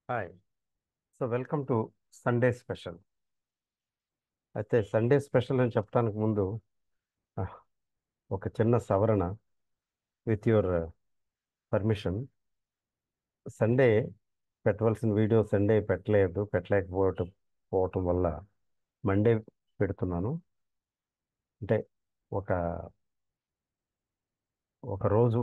Hi so welcome to Sunday special అయితే Sunday special అని చెప్పడానికి ముందు ఆ, ఒక చిన్న సవరణ విత్ యువర్ పర్మిషన్ సండే పెట్టవలసిన వీడియో సండే పెట్టలేదు పెట్టలేకపోవటం పోవటం వల్ల మండే పెడుతున్నాను అంటే ఒక ఒక రోజు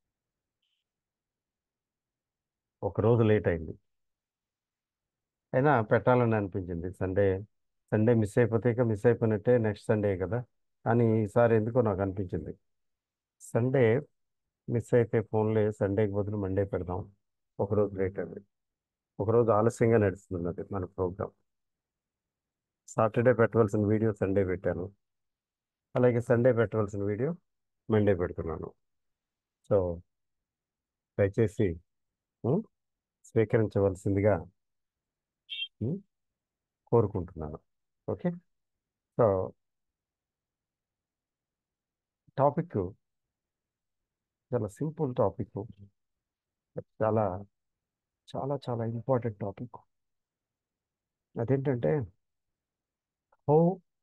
ఒక రోజు లేట్ అయింది అయినా పెట్టాలని అనిపించింది సండే సండే మిస్ అయిపోతే ఇక మిస్ అయిపోయినట్టే నెక్స్ట్ సండే కదా కానీ ఈసారి ఎందుకో నాకు అనిపించింది సండే మిస్ అయితే ఫోన్లే సండేకి బదులు మండే పెడదాం ఒకరోజు లేట్ అయింది ఒకరోజు ఆలస్యంగా నడుస్తుంది అది మన ప్రోగ్రామ్ సాటర్డే పెట్టవలసిన వీడియో సండే పెట్టాను అలాగే సండే పెట్టవలసిన వీడియో మండే పెడుతున్నాను సో దయచేసి ఉం, స్వీకరించవలసిందిగా ఉం, కోరుకుంటున్నాను ఓకే సో టాపిక్ చాలా సింపుల్ టాపిక్ చాలా చాలా చాలా ఇంపార్టెంట్ టాపిక్ అదేంటంటే హౌ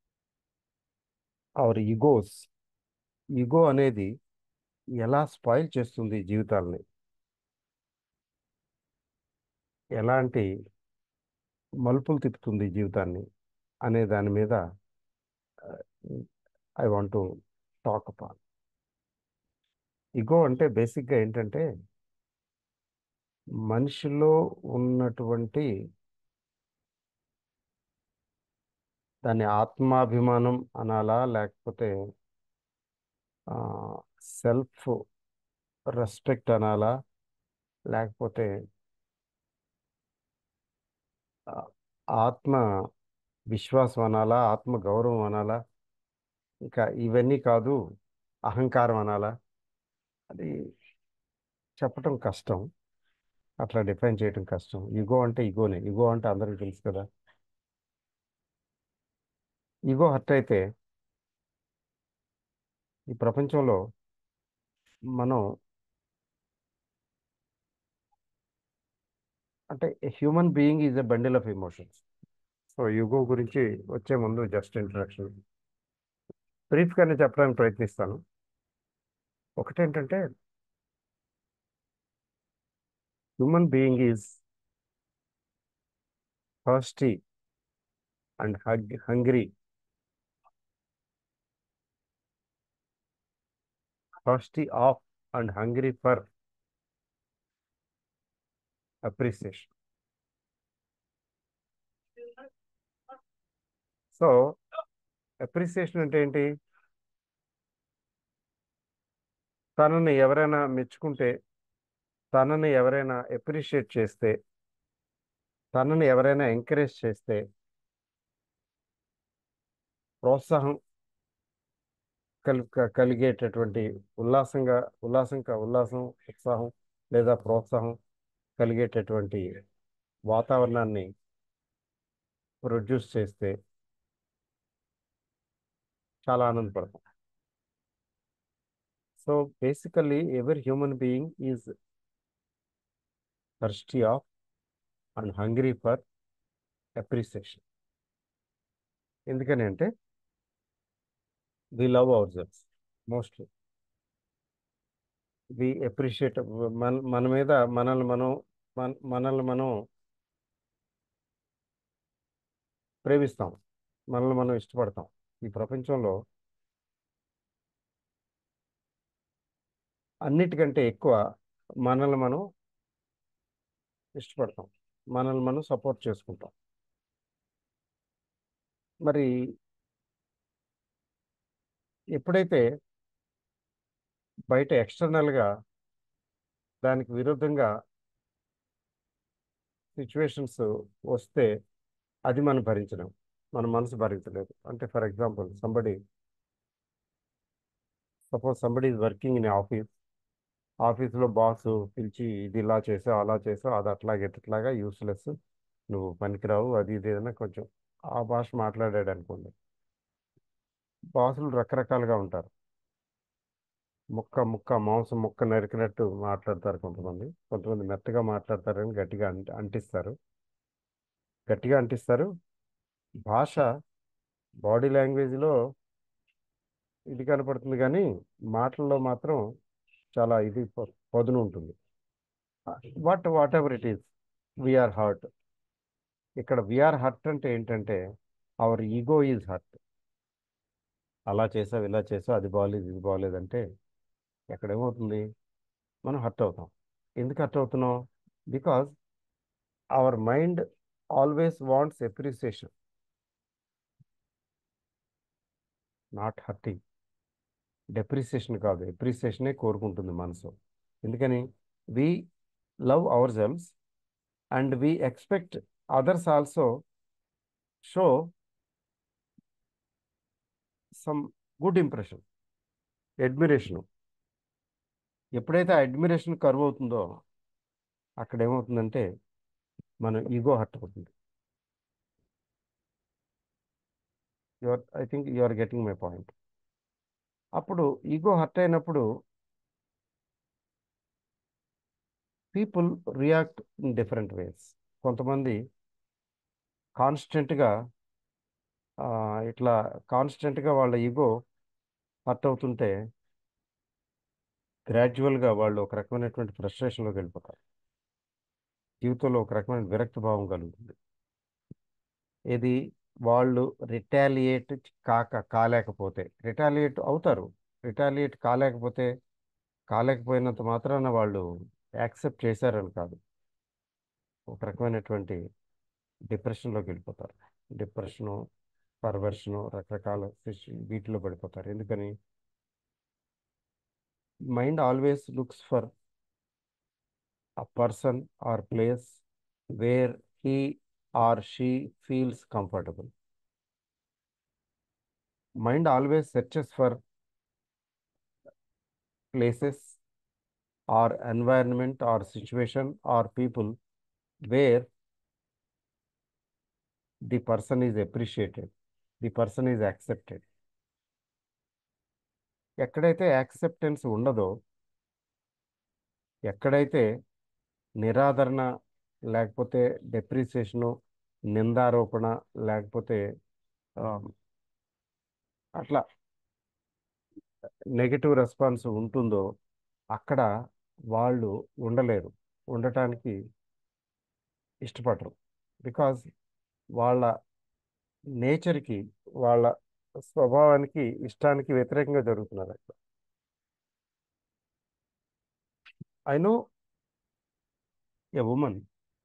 అవర్ ఈగోస్ ఈగో అనేది ఎలా స్పాయిల్ చేస్తుంది జీవితాలని ఎలాంటి మలుపులు తిప్పుతుంది జీవితాన్ని అనే దాని మీద I want to talk upon ego అంటే బేసిక్గా ఏంటంటే మనిషిలో ఉన్నటువంటి దాన్ని ఆత్మాభిమానం అనాలా లేకపోతే సెల్ఫ్ రెస్పెక్ట్ అనాలా లేకపోతే ఆ, ఆత్మ విశ్వాసం అనాలా ఆత్మ గౌరవం అనాలా ఇంకా ఇవన్నీ కాదు అహంకారం అనాలా అది చెప్పటం కష్టం అట్లా డిఫైన్ చేయటం కష్టం ఇగో అంటే ఇగోనే ఇగో అంటే అందరికీ తెలుసు కదా ఇగో హర్ట్ అయితే ఈ ప్రపంచంలో మనం అంటే human being is a bundle of emotions so ego గురించి వచ్చే ముందు జస్ట్ ఇంట్రడక్షన్ బ్రీఫ్గానే చెప్పడానికి ప్రయత్నిస్తాను ఒకటేంటంటే human being is thirsty and hug hungry thirsty of and hungry for appreciation so appreciation అంటే ఏంటి తనని ఎవరైనా మెచ్చుకుంటే తనని ఎవరైనా అప్రిషియేట్ చేస్తే తనని ఎవరైనా ఎంకరేజ్ చేస్తే ప్రోత్సాహం కలి క- కలిగేటటువంటి ఉల్లాసంగా ఉల్లాసంగా ఉల్లాసం ఉత్సాహం లేదా ప్రోత్సాహం కలిగేటటువంటి వాతావరణాన్ని ప్రొడ్యూస్ చేస్తే చాలా ఆనందపడతాం సో బేసికల్లీ ఎవరి human being is thirsty of and hungry for appreciation ఎందుకని అంటే we love our selves mostly we appreciate మన మన మీద మనల్ని మనం మన మనల్ని మనం ప్రేమిస్తాం మనల్ని మనం ఇష్టపడతాం ఈ ప్రపంచంలో అన్నిటికంటే ఎక్కువ మనల్ని మనం ఇష్టపడతాం మనల్ని మనం సపోర్ట్ చేసుకుంటాం మరి ఎప్పుడైతే బయట ఎక్స్టర్నల్గా దానికి విరుద్ధంగా సిచ్యువేషన్స్ వస్తే అది మనం భరించలేం మన మనసు భరించలేదు అంటే for example somebody suppose somebody is working in office ఆఫీస్లో బాస్ పిలిచి ఇది ఇలా చేసావు అలా చేసావు అది అట్లాగే ఇట్లాగా యూస్లెస్ నువ్వు పనికిరావు అది ఇది ఏదైనా కొంచెం ఆ భాష మాట్లాడాడు అనుకోండి బాసులు రకరకాలుగా ఉంటారు ముక్క ముక్క మాంసం ముక్క నరికినట్టు మాట్లాడతారు కొంతమంది కొంతమంది మెత్తగా మాట్లాడతారని గట్టిగా అంటి అంటిస్తారు గట్టిగా అంటిస్తారు భాష బాడీ లాంగ్వేజ్లో ఇది కనపడుతుంది కానీ మాటల్లో మాత్రం చాలా ఇది ప- పదును ఉంటుంది what whatever it is we are hurt ఇక్కడ వీఆర్ హర్ట్ అంటే ఏంటంటే అవర్ ఈగో ఈజ్ హర్ట్ అలా చేసావు ఇలా చేసావు అది బాగాలేదు ఇది బాగాలేదు అంటే ఎక్కడ ఏమవుతుంది మనం హర్ట్ అవుతాం ఎందుకు హర్ట్ అవుతున్నాం because our mind always wants appreciation not hurting depreciation కాదు ఎప్రిసియేషనే కోరుకుంటుంది మనసు ఎందుకని we love our selves and we expect others also show some good impression admiration ఎప్పుడైతే ఆ అడ్మిరేషన్ కరువు అవుతుందో అక్కడ ఏమవుతుందంటే మన ఈగో హర్ట్ అవుతుంది your I think you are getting my point అప్పుడు ఈగో హర్ట్ అయినప్పుడు people react in different ways కొంతమంది కాన్స్టెంట్గా ఇట్లా కాన్స్టెంట్గా వాళ్ళ ఈగో హర్ట్ అవుతుంటే గ్రాడ్యువల్గా వాళ్ళు ఒక రకమైనటువంటి ఫ్రస్ట్రేషన్లోకి వెళ్ళిపోతారు జీవితంలో ఒక రకమైన విరక్తి భావం కలుగుతుంది ఇది వాళ్ళు రిటాలియేట్ కాక కాలేకపోతే రిటాలియేట్ అవుతారు రిటాలియేట్ కాలేకపోతే కాలేకపోయినంత మాత్రాన వాళ్ళు యాక్సెప్ట్ చేశారని కాదు ఒక రకమైనటువంటి డిప్రెషన్లోకి వెళ్ళిపోతారు డిప్రెషను పర్వర్షను రకరకాల సిచు- వీటిలో పడిపోతారు ఎందుకని mind always looks for a person or place where he or she feels comfortable. Mind always searches for places or environment or situation or people where the person is appreciated, the person is accepted. ఎక్కడైతే acceptance ఉండదో ఎక్కడైతే నిరాదరణ లేకపోతే డెప్రిసియేషను నిందారోపణ లేకపోతే ఆ, అట్లా negative response ఉంటుందో అక్కడ వాళ్ళు ఉండలేరు ఉండటానికి ఇష్టపడరు బికాజ్ వాళ్ళ నేచర్కి వాళ్ళ స్వభావానికి ఇష్టానికి వ్యతిరేకంగా జరుగుతున్నారు అక్కడ ఐ నో ఎ ఉమన్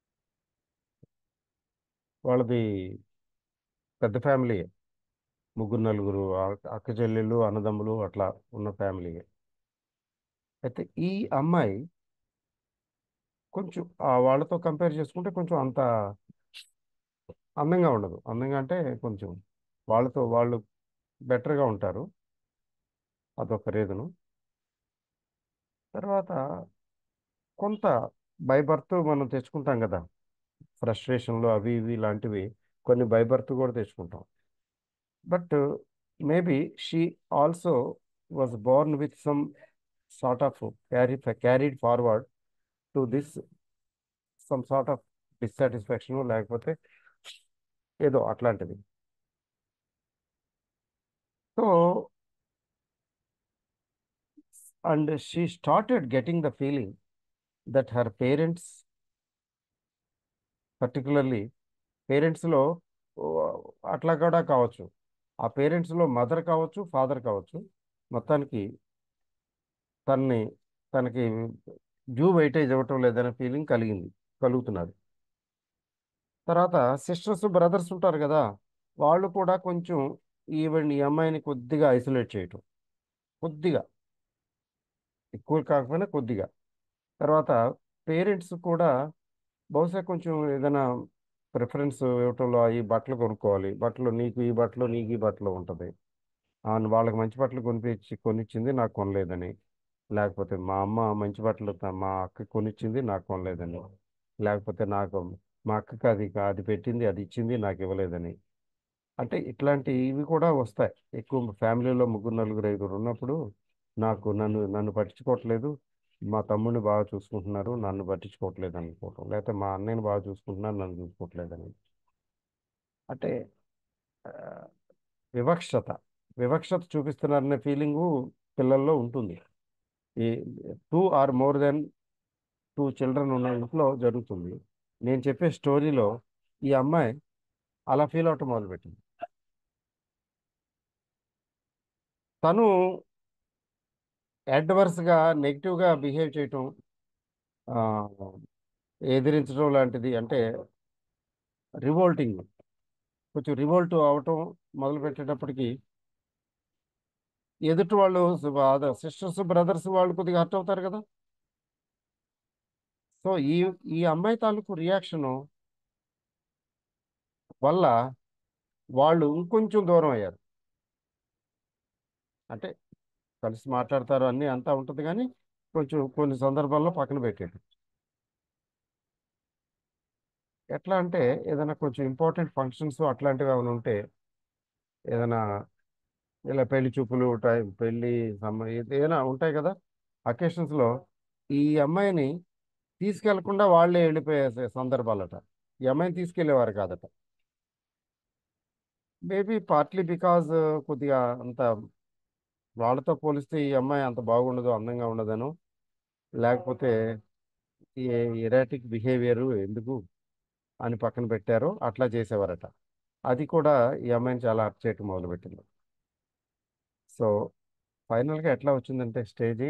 వాళ్ళది పెద్ద ఫ్యామిలీ ముగ్గురు నలుగురు ఆ- అక్క చెల్లెళ్ళు అన్నదమ్ములు అట్లా ఉన్న ఫ్యామిలీ అయితే ఈ అమ్మాయి కొంచెం ఆ వాళ్ళతో కంపేర్ చేసుకుంటే కొంచెం అంత అందంగా ఉండదు అందంగా అంటే కొంచెం వాళ్ళతో వాళ్ళు బెటర్గా ఉంటారు అదొక రీజను తర్వాత కొంత బై బర్త్ మనం తెచ్చుకుంటాం కదా ఫ్రస్ట్రేషన్లు అవి ఇవి లాంటివి కొన్ని బై బర్త్ కూడా తెచ్చుకుంటాం but maybe she also was born with some sort of carry carried forward to this some sort of dissatisfaction లేకపోతే ఏదో అట్లాంటిది so and she started getting the feeling that her parents particularly పేరెంట్స్లో అట్లా కూడా కావచ్చు ఆ పేరెంట్స్లో మదర్ కావచ్చు father కావచ్చు మొత్తానికి తన్ని తనకి డ్యూ వెయిటేజ్ ఇవ్వటం లేదనే ఫీలింగ్ కలిగింది కలుగుతున్నది తర్వాత సిస్టర్స్ బ్రదర్స్ ఉంటారు కదా వాళ్ళు కూడా కొంచెం ఈవెన్ ఈ అమ్మాయిని కొద్దిగా ఐసోలేట్ చేయటం కొద్దిగా ఎక్కువ కాకపోయినా కొద్దిగా తర్వాత పేరెంట్స్ కూడా బహుశా కొంచెం ఏదైనా ప్రిఫరెన్స్ ఇవ్వటంలో ఈ బట్టలు కొనుక్కోవాలి బట్టలు నీకు ఈ బట్టలు నీకు ఈ బట్టలు ఉంటుంది అవును వాళ్ళకి మంచి బట్టలు కొనిపించి కొనిచ్చింది నాకు కొనలేదని లేకపోతే మా అమ్మ మంచి బట్టలు త- మా అక్క కొనిచ్చింది నాకు కొనలేదని లేకపోతే నాకు మా అక్కకి అది అది పెట్టింది అది ఇచ్చింది నాకు ఇవ్వలేదని అంటే ఇట్లాంటి ఇవి కూడా వస్తాయి ఎక్కువ ఫ్యామిలీలో ముగ్గురు నలుగురు ఐదుగురు ఉన్నప్పుడు నాకు నన్ను నన్ను పట్టించుకోవట్లేదు మా తమ్ముడిని బాగా చూసుకుంటున్నారు నన్ను పట్టించుకోవట్లేదు అనుకోవటం లేకపోతే మా అన్నయ్యని బాగా చూసుకుంటున్నారు నన్ను చూసుకోవట్లేదు అని అంటే ఆ, వివక్షత వివక్షత చూపిస్తున్నారనే ఫీలింగు పిల్లల్లో ఉంటుంది ఈ two or more then two children ఉన్న ఇంట్లో జరుగుతుంది నేను చెప్పే స్టోరీలో ఈ అమ్మాయి అలా ఫీల్ అవటం మొదలుపెట్టింది తను అడ్వర్స్గా నెగిటివ్గా బిహేవ్ చేయటం ఆ, ఎదిరించడం లాంటిది అంటే రివోల్టింగ్ కొంచెం రివోల్ట్ అవటం మొదలు పెట్టేటప్పటికి ఎదుటి వాళ్ళు సిస్టర్స్ బ్రదర్స్ వాళ్ళు కొద్దిగా హర్ట్ అవుతారు కదా సో ఈ ఈ అమ్మాయి తాలూకు రియాక్షను వల్ల వాళ్ళు ఇంకొంచెం దూరం అయ్యారు అంటే కలిసి మాట్లాడతారు అన్నీ అంతా ఉంటుంది కానీ కొంచెం కొన్ని సందర్భాల్లో పక్కన పెట్టాడు ఎట్లా అంటే ఏదైనా కొంచెం ఇంపార్టెంట్ ఫంక్షన్స్ అట్లాంటివి ఏమైనా ఉంటే ఏదైనా ఇలా పెళ్లి చూపులు టైం పెళ్లి సమ్మ ఏదైనా ఉంటాయి కదా అకేషన్స్లో ఈ అమ్మాయిని తీసుకెళ్లకుండా వాళ్ళే వెళ్ళిపోయే సందర్భాలట ఈ అమ్మాయిని తీసుకెళ్లేవారు కాదట మేబీ పార్ట్లీ బికాజ్ కొద్దిగా అంత వాళ్ళతో పోలిస్తే ఈ అమ్మాయి అంత బాగుండదు అందంగా ఉండదను లేకపోతే ఈ ఎరాటిక్ బిహేవియర్ ఎందుకు అని పక్కన పెట్టారో అట్లా చేసేవారట అది కూడా ఈ అమ్మాయిని చాలా అప్ చేయటం మొదలుపెట్టింది సో ఫైనల్గా ఎట్లా వచ్చిందంటే స్టేజీ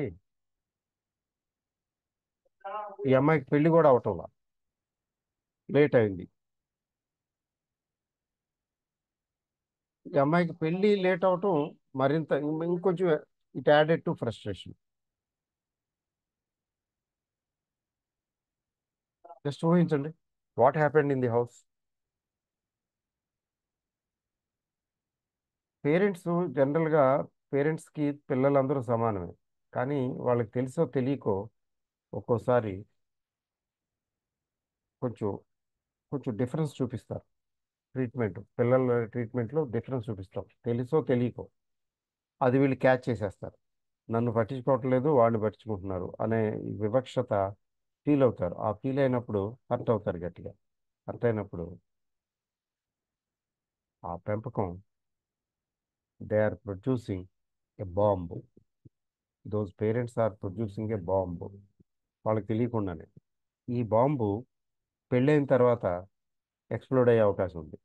ఈ అమ్మాయికి పెళ్లి కూడా అవటంలా లేట్ అయింది ఈ అమ్మాయికి పెళ్లి లేట్ అవటం మరింత ఇం- ఇంకొంచెం it added to frustration just ఊహించండి what happened in the house parents జనరల్గా పేరెంట్స్కి పిల్లలందరూ సమానమే కానీ వాళ్ళకి తెలుసో తెలియకో ఒక్కోసారి కొంచెం కొంచెం డిఫరెన్స్ చూపిస్తారు ట్రీట్మెంట్ పిల్లల ట్రీట్మెంట్లో డిఫరెన్స్ చూపిస్తాం తెలుసో తెలియకో అది వీళ్ళు క్యాచ్ చేసేస్తారు నన్ను పట్టించుకోవట్లేదు వాడిని పట్టించుకుంటున్నారు అనే ఈ వివక్షత ఫీల్ అవుతారు ఆ ఫీల్ అయినప్పుడు హర్ట్ అవుతారు గట్టిగా హర్ట్ అయినప్పుడు ఆ పెంపకం they are producing a bomb those parents are producing a bomb వాళ్ళకి తెలియకుండానే ఈ బాంబు పెళ్ళైన తర్వాత ఎక్స్ప్లోడ్ అయ్యే అవకాశం ఉంది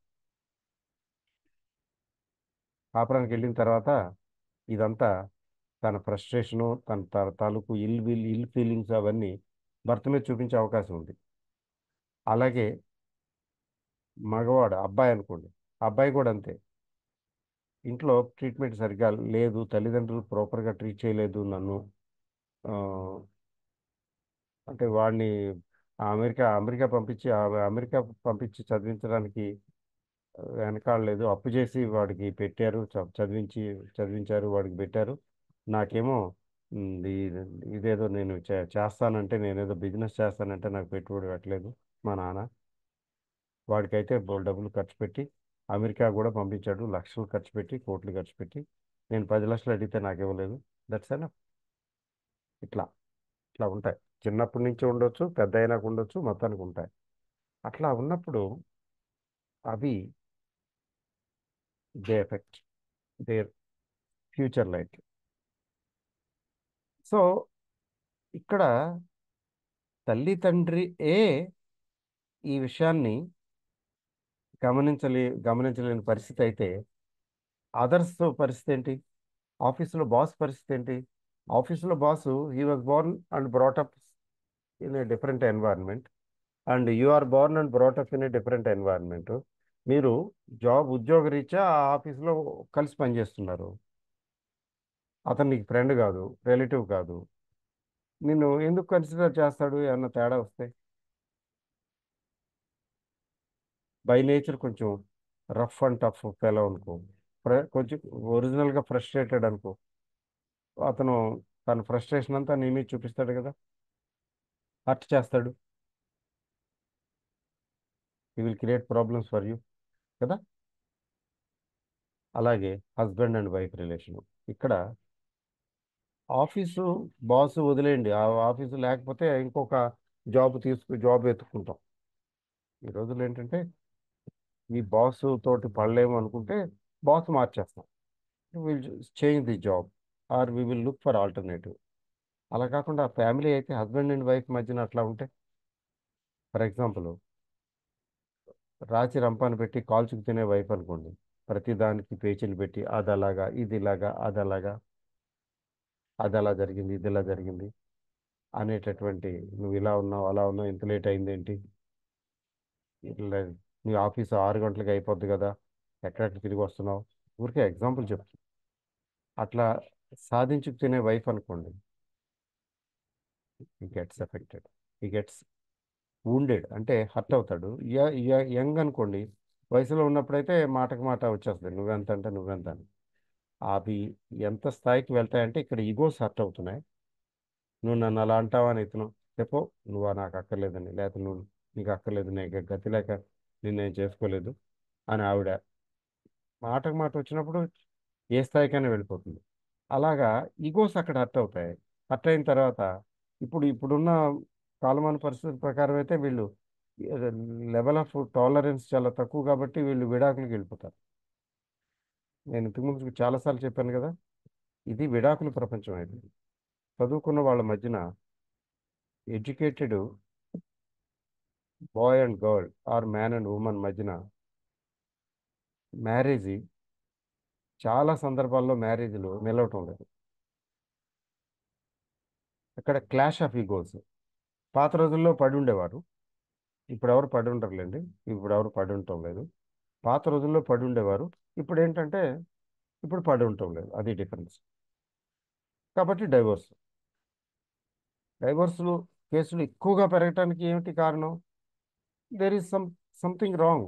కాపురానికి వెళ్ళిన తర్వాత ఇదంతా తన ఫ్రస్ట్రేషను తన తా- తాలూకు ఇల్ విల్ ఇల్ ఫీలింగ్స్ అవన్నీ భర్త మీద చూపించే అవకాశం ఉంది అలాగే మగవాడు అబ్బాయి అనుకోండి అబ్బాయి కూడా అంతే ఇంట్లో ట్రీట్మెంట్ సరిగ్గా లేదు తల్లిదండ్రులు ప్రాపర్గా ట్రీట్ చేయలేదు నన్ను ఆ, అంటే వాడిని అమెరికా అమెరికా పంపించి ఆ- అమెరికా పంపించి చదివించడానికి వెనకాడలేదు అప్పు చేసి వాడికి పెట్టారు చ- చదివించి చదివించారు వాడికి పెట్టారు నాకేమో ఉమ్, ఇది- ఇదేదో నేను చే- చేస్తానంటే నేనేదో బిజినెస్ చేస్తానంటే నాకు పెట్టుబడి పెట్టలేదు మా నాన్న వాడికైతే బోల్ డబ్బులు ఖర్చు పెట్టి అమెరికా కూడా పంపించాడు లక్షలు ఖర్చు పెట్టి కోట్లు ఖర్చు పెట్టి నేను పది లక్షలు అడిగితే నాకు ఇవ్వలేదు దట్స్ ఎన ఇట్లా ఇట్లా ఉంటాయి చిన్నప్పటి నుంచి ఉండొచ్చు పెద్ద అయినాక ఉండొచ్చు మొత్తానికి ఉంటాయి అట్లా ఉన్నప్పుడు అవి they effect their future life so ఇక్కడ తల్లి తండ్రి ఏ ఈ విషయాన్ని గమనించలే గమనించలేని పరిస్థితి అయితే అదర్స్ పరిస్థితి ఏంటి ఆఫీసులో బాస్ పరిస్థితి ఏంటి ఆఫీసులో boss he was born and brought up in a different environment and you are born and brought up in a different environment మీరు జాబ్ ఉద్యోగ రీత్యా ఆ ఆఫీస్లో కలిసి పనిచేస్తున్నారు అతను నీకు ఫ్రెండ్ కాదు రిలేటివ్ కాదు నిన్ను ఎందుకు కన్సిడర్ చేస్తాడు ఏమన్నా తేడా వస్తే బై నేచర్ కొంచెం రఫ్ అండ్ టఫ్ ఫెలో అనుకో ఫ్ర- కొంచెం ఒరిజినల్గా ఫ్రస్ట్రేటెడ్ అనుకో అతను తన ఫ్రస్ట్రేషన్ అంతా నీ మీద చూపిస్తాడు కదా హర్ట్ చేస్తాడు he will create problems for you కదా అలాగే హస్బెండ్ అండ్ వైఫ్ రిలేషన్ ఇక్కడ ఆఫీసు బాస్ వదిలేయండి ఆ ఆఫీసు లేకపోతే ఇంకొక జాబ్ తీసుకు జాబ్ ఎత్తుకుంటాం ఈ రోజుల్లో ఏంటంటే ఈ బాస్ తోటి పడలేము అనుకుంటే బాస్ మార్చేస్తాం will change the job or we will look for alternative అలా కాకుండా ఫ్యామిలీ అయితే హస్బెండ్ అండ్ వైఫ్ మధ్యన అట్లా ఉంటే ఫర్ ఎగ్జాంపుల్ రాచి రంపాన్ని పెట్టి కాల్చుకు తినే వైఫ్ అనుకోండి ప్రతి దానికి పేచీలు పెట్టి అది అలాగా ఇది ఇలాగా అది అలాగా అది అలా జరిగింది ఇది ఇలా జరిగింది అనేటటువంటి నువ్వు ఇలా ఉన్నావు అలా ఉన్నావు ఇంత లేట్ అయింది ఏంటి ఇట్లా నీ ఆఫీస్ ఆరు గంటలకు అయిపోద్ది కదా ఎక్కడెక్కడ తిరిగి వస్తున్నావు ఊరికే ఎగ్జాంపుల్ చెప్తాను అట్లా సాధించుకు తినే వైఫ్ అనుకోండి he gets affected he gets wounded అంటే హర్ట్ అవుతాడు యంగ్ అనుకోండి వయసులో ఉన్నప్పుడైతే మాటకు మాట వచ్చేస్తుంది నువ్వెంత అంటే నువ్వెంత అని అవి ఎంత స్థాయికి వెళ్తాయంటే ఇక్కడ ఈగోస్ హర్ట్ అవుతున్నాయి నువ్వు నన్ను అలా అంటావా అని ఇతను చెప్పు నువ్వు నాకు అక్కర్లేదని లేకపోతే నువ్వు నీకు అక్కర్లేదు నీకు గతి లేక నిన్నేం చేసుకోలేదు అని ఆవిడ మాటకు మాట వచ్చినప్పుడు ఏ స్థాయికైనా వెళ్ళిపోతుంది అలాగా ఈగోస్ అక్కడ హర్ట్ అవుతాయి హర్ట్ అయిన తర్వాత ఇప్పుడు ఇప్పుడున్న కాలమాన పరిస్థితుల ప్రకారం అయితే వీళ్ళు లెవెల్ ఆఫ్ టాలరెన్స్ చాలా తక్కువ కాబట్టి వీళ్ళు విడాకులకు వెళ్ళిపోతారు నేను ఇంతకుముందు చాలాసార్లు చెప్పాను కదా ఇది విడాకుల ప్రపంచం అయిపోయింది చదువుకున్న వాళ్ళ మధ్యన educated boy and girl or man and woman మధ్యన మ్యారేజ్ చాలా సందర్భాల్లో మ్యారేజ్లు నిలవటం లేదు అక్కడ క్లాష్ ఆఫ్ ఈగోస్ పాత రోజుల్లో పడి ఉండేవారు ఇప్పుడు ఎవరు పడి ఉండరులేండి ఇప్పుడు ఎవరు పడి ఉండటం లేదు పాత రోజుల్లో పడి ఉండేవారు ఇప్పుడు ఏంటంటే ఇప్పుడు పడి ఉండటం లేదు అది డిఫరెన్స్ కాబట్టి డైవోర్స్ డైవోర్సులు కేసులు ఎక్కువగా పెరగటానికి ఏమిటి కారణం there is some something wrong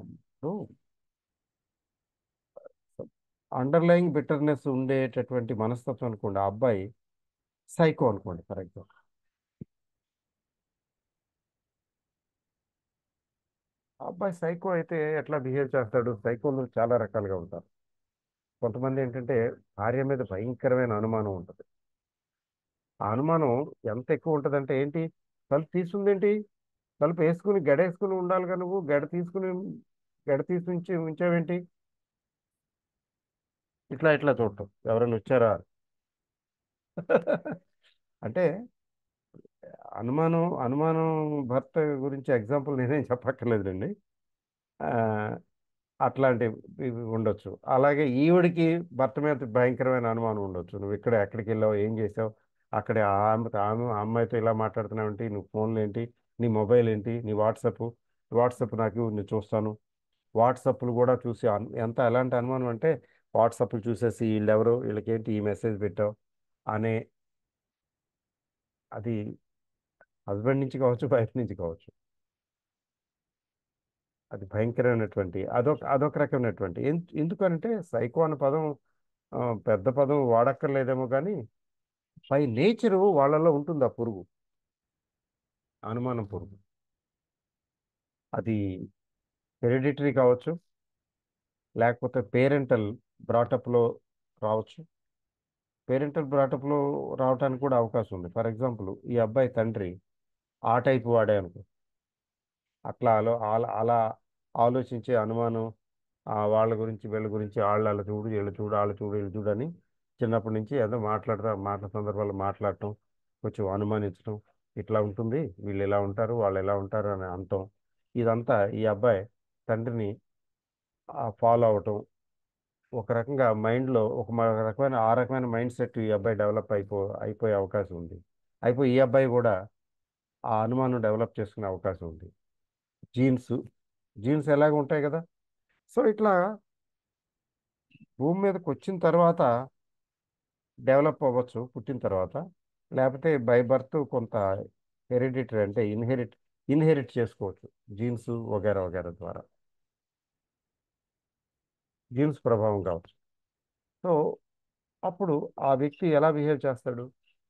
underlying bitterness ఉండేటటువంటి మనస్తత్వం అనుకోండి ఆ అబ్బాయి సైకో అనుకోండి ఫర్ ఎగ్జాంపుల్ ఆ అబ్బాయి సైకో అయితే ఎట్లా బిహేవ్ చేస్తాడు సైకోలు చాలా రకాలుగా ఉంటారు కొంతమంది ఏంటంటే భార్య మీద భయంకరమైన అనుమానం ఉంటుంది ఆ అనుమానం ఎంత ఎక్కువ ఉంటుందంటే ఏంటి తలుపు తీసుకుంది ఏంటి తలుపు వేసుకుని గడ వేసుకుని ఉండాలిగా నువ్వు గడ తీసుకుని గడ తీసి ఉంచి ఉంచావేంటి ఇట్లా ఇట్లా చూడటం ఎవరైనా వచ్చారా అంటే అనుమానం అనుమానం భర్త గురించి ఎగ్జాంపుల్ నేనేం చెప్పక్కర్లేదులేండి ఆ, అట్లాంటివి ఉండొచ్చు అలాగే ఈవిడికి భర్త మీద భయంకరమైన అనుమానం ఉండొచ్చు నువ్వు ఇక్కడ ఎక్కడికి వెళ్ళావు ఏం చేసావు అక్కడ ఆ ఆమె ఆమె ఆ అమ్మాయితో ఇలా మాట్లాడుతున్నావు ఏంటి నువ్వు ఫోన్లు ఏంటి నీ మొబైల్ ఏంటి నీ వాట్సాప్ వాట్సాప్ నాకు ఇవ్వు, నేను చూస్తాను వాట్సాప్లు కూడా చూసి అన్- ఎంత ఎలాంటి అనుమానం అంటే వాట్సాప్లు చూసేసి వీళ్ళెవరు వీళ్ళకేంటి ఈ మెసేజ్ పెట్టావు అనే అది హస్బెండ్ నుంచి కావచ్చు వైఫ్ నుంచి కావచ్చు అది భయంకరమైనటువంటి అదొక అదొక రకమైనటువంటి ఎన్- ఎందుకనంటే సైకో అనే పదం ఆ, పెద్ద పదం వాడక్కర్లేదేమో కానీ బై నేచరు వాళ్ళలో ఉంటుంది ఆ పురుగు అనుమానం పురుగు అది హెరిడిటరీ కావచ్చు లేకపోతే పేరెంటల్ బ్రాటప్లో రావచ్చు పేరెంటల్ బ్రాటప్లో రావడానికి కూడా అవకాశం ఉంది ఫర్ ఎగ్జాంపుల్ ఈ అబ్బాయి తండ్రి ఆ టైపు వాడే అనుకో అట్లా ఆలో అలా అలా ఆలోచించే అనుమానం ఆ వాళ్ళ గురించి వీళ్ళ గురించి వాళ్ళు అలా చూడు వీళ్ళు చూడు వాళ్ళు చూడు వీళ్ళు చూడు అని చిన్నప్పటి నుంచి ఏదో మాట్లాడతా మాటల సందర్భాల్లో మాట్లాడటం కొంచెం అనుమానించడం ఇట్లా ఉంటుంది వీళ్ళు ఇలా ఉంటారు వాళ్ళు ఎలా ఉంటారు అని అనటం ఇదంతా ఈ అబ్బాయి తండ్రిని ఫాలో అవటం ఒక రకంగా మైండ్లో ఒక మ- రకమైన ఆ రకమైన మైండ్ సెట్ ఈ అబ్బాయి డెవలప్ అయిపో అయిపోయే అవకాశం ఉంది అయిపోయి ఈ అబ్బాయి కూడా ఆ అనుమానం డెవలప్ చేసుకునే అవకాశం ఉంది జీన్స్ జీన్స్ ఎలాగ ఉంటాయి కదా సో ఇట్లా భూమి మీదకి వచ్చిన తర్వాత డెవలప్ అవ్వచ్చు పుట్టిన తర్వాత లేకపోతే బై బర్త్ కొంత హెరిడిటరీ అంటే ఇన్హెరిట్ ఇన్హెరిట్ చేసుకోవచ్చు జీన్స్ వగేరా వగేరా ద్వారా జీన్స్ ప్రభావం కావచ్చు సో అప్పుడు ఆ వ్యక్తి ఎలా బిహేవ్ చేస్తాడు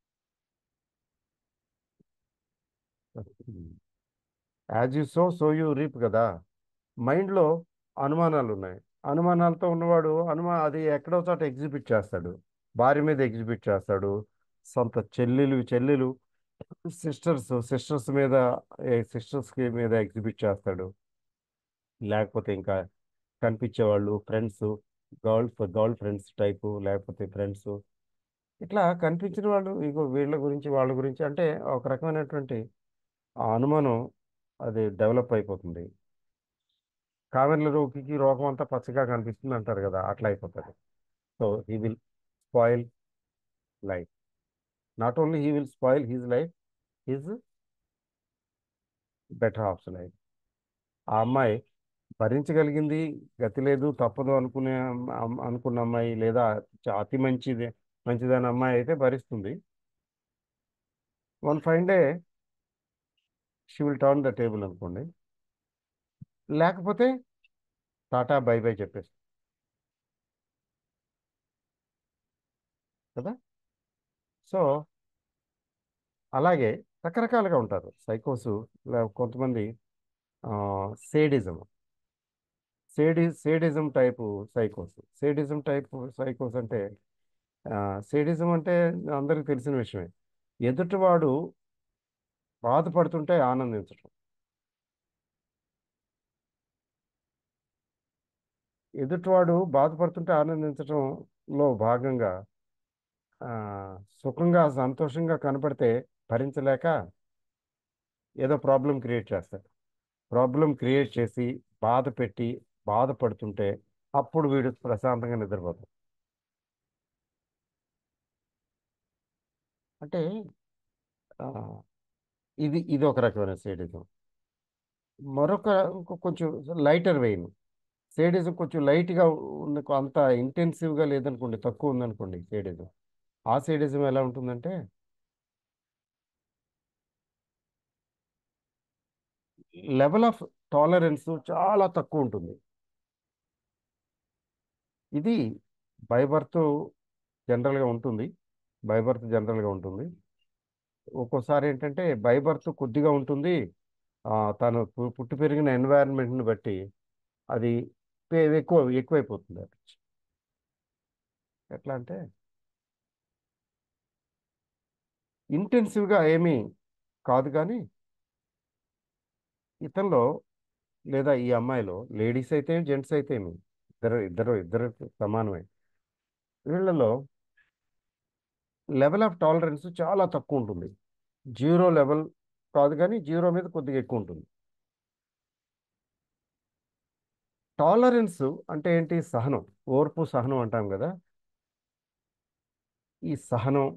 as you sow so you reap కదా మైండ్లో అనుమానాలు ఉన్నాయి అనుమానాలతో ఉన్నవాడు అనుమా అది ఎక్కడో చోట ఎగ్జిబిట్ చేస్తాడు భార్య మీద ఎగ్జిబిట్ చేస్తాడు సొంత చెల్లెలు చెల్లెలు సిస్టర్స్ సిస్టర్స్ మీద సిస్టర్స్కి మీద ఎగ్జిబిట్ చేస్తాడు లేకపోతే ఇంకా కనిపించేవాళ్ళు friends girl girl friends type లేకపోతే ఫ్రెండ్స్ ఇట్లా కనిపించిన వాళ్ళు ఇగో వీళ్ళ గురించి వాళ్ళ గురించి అంటే ఒక రకమైనటువంటి ఆ అనుమానం అది డెవలప్ అయిపోతుంది కామెర్ల రోగికి రోగం అంతా పచ్చగా కనిపిస్తుంది అంటారు కదా అట్లా అయిపోతుంది so he will spoil life not only he will spoil his life his better half's life ఆ అమ్మాయి భరించగలిగింది గతి లేదు తప్పదు అనుకునే అమ్- అనుకున్న అమ్మాయి లేదా చ- అతి మంచిది మంచిదైన అమ్మాయి అయితే భరిస్తుంది one fine day she will turn the table అనుకోండి లేకపోతే టాటా బై బై చెప్పేసి కదా సో అలాగే రకరకాలుగా ఉంటారు సైకోస్ కొంతమంది sadism సేడి sadism type సైకోస్ sadism type సైకోస్ అంటే సేడిజం అంటే అందరికీ తెలిసిన విషయమే ఎదుటివాడు బాధపడుతుంటే ఆనందించటం ఎదుటివాడు బాధపడుతుంటే ఆనందించటంలో భాగంగా ఆ, సుఖంగా సంతోషంగా కనపడితే భరించలేక ఏదో ప్రాబ్లం క్రియేట్ చేస్తాడు ప్రాబ్లం క్రియేట్ చేసి బాధ పెట్టి బాధపడుతుంటే అప్పుడు వీడు ప్రశాంతంగా నిద్రపోతాడు అంటే ఆ, ఇది ఇది ఒక రకమైన సేడిజం మరొక ఇంకో కొంచెం లైటర్ వెయిన్ సేడిజం కొంచెం లైట్గా ఉన్న అంత ఇంటెన్సివ్గా లేదనుకోండి తక్కువ ఉందనుకోండి సేడిజం ఆ సేడిజం ఎలా ఉంటుందంటే లెవెల్ ఆఫ్ టాలరెన్స్ చాలా తక్కువ ఉంటుంది ఇది బై బర్త్ జనరల్గా ఉంటుంది బై బర్త్ జనరల్గా ఉంటుంది ఒక్కోసారి ఏంటంటే బై బర్త్ కొద్దిగా ఉంటుంది ఆ, తను పు- పుట్టి పెరిగిన ఎన్వైరన్మెంట్ని బట్టి అది పే- ఎక్కువ ఎక్కువైపోతుంది అది ఎట్లా అంటే ఇంటెన్సివ్గా ఏమీ కాదు కానీ ఇతనిలో లేదా ఈ అమ్మాయిలో లేడీస్ అయితే జెంట్స్ అయితే ఏమి ఇద్దరు ఇద్దరు ఇద్దరు సమానమే వీళ్ళలో లెవెల్ ఆఫ్ టాలరెన్స్ చాలా తక్కువ ఉంటుంది జీరో లెవెల్ కాదు కానీ జీరో మీద కొద్దిగా ఎక్కువ ఉంటుంది టాలరెన్స్ అంటే ఏంటి సహనం ఓర్పు సహనం అంటాం కదా ఈ సహనం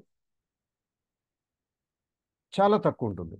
చాలా తక్కువ ఉంటుంది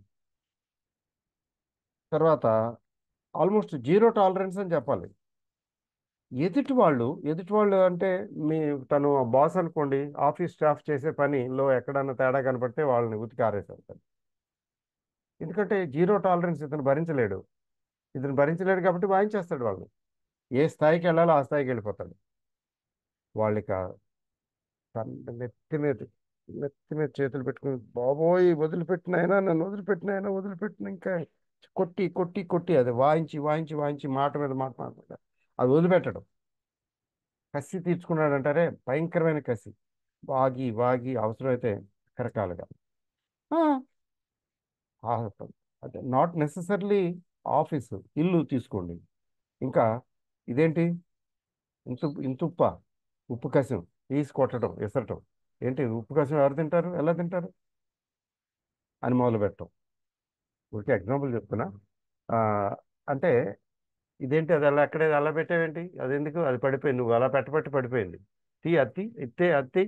తర్వాత ఆల్మోస్ట్ జీరో టాలరెన్స్ అని చెప్పాలి ఎదుటి వాళ్ళు ఎదుటి వాళ్ళు అంటే మీ తను బాస్ అనుకోండి ఆఫీస్ స్టాఫ్ చేసే పనిలో ఎక్కడన్నా తేడా కనపడితే వాళ్ళని ఉతికి ఆరేసేస్తారు ఎందుకంటే జీరో టాలరెన్స్ ఇతను భరించలేడు ఇతను భరించలేడు కాబట్టి వాయించేస్తాడు వాళ్ళని ఏ స్థాయికి వెళ్ళాలో ఆ స్థాయికి వెళ్ళిపోతాడు వాళ్ళకి ఆ తన నెత్తి మీద నెత్తి మీద చేతులు పెట్టుకుని బాబోయ్ వదిలిపెట్టినాయనా నన్ను వదిలిపెట్టినాయనా వదిలిపెట్టిన ఇంకా కొట్టి కొట్టి కొట్టి అది వాయించి వాయించి వాయించి మాట మీద మాట మాట అది వదిలిపెట్టడం కసి తీర్చుకున్నాడు అంటారే భయంకరమైన కసి వాగి వాగి అవసరమైతే రకరకాలుగా ఆ, ఆ, అంటే నాట్ నెససర్లీ ఆఫీసు ఇల్లు తీసుకోండి ఇంకా ఇదేంటి ఇంత ఇంత ఉప్ప ఉప్పు కసం తీసి కొట్టడం విసరటం ఏంటి ఉప్పు కసం ఎవరు తింటారు ఎలా తింటారు అని మొదలు పెట్టడం ఊరికే ఎగ్జాంపుల్ చెప్తున్నా ఆ, అంటే ఇదేంటి అది అలా ఎక్కడే అలా పెట్టావేంటి అది ఎందుకు అది పడిపోయింది నువ్వు అలా పెట్టబట్టి పడిపోయింది తీ అత్తి ఎత్తే అత్తి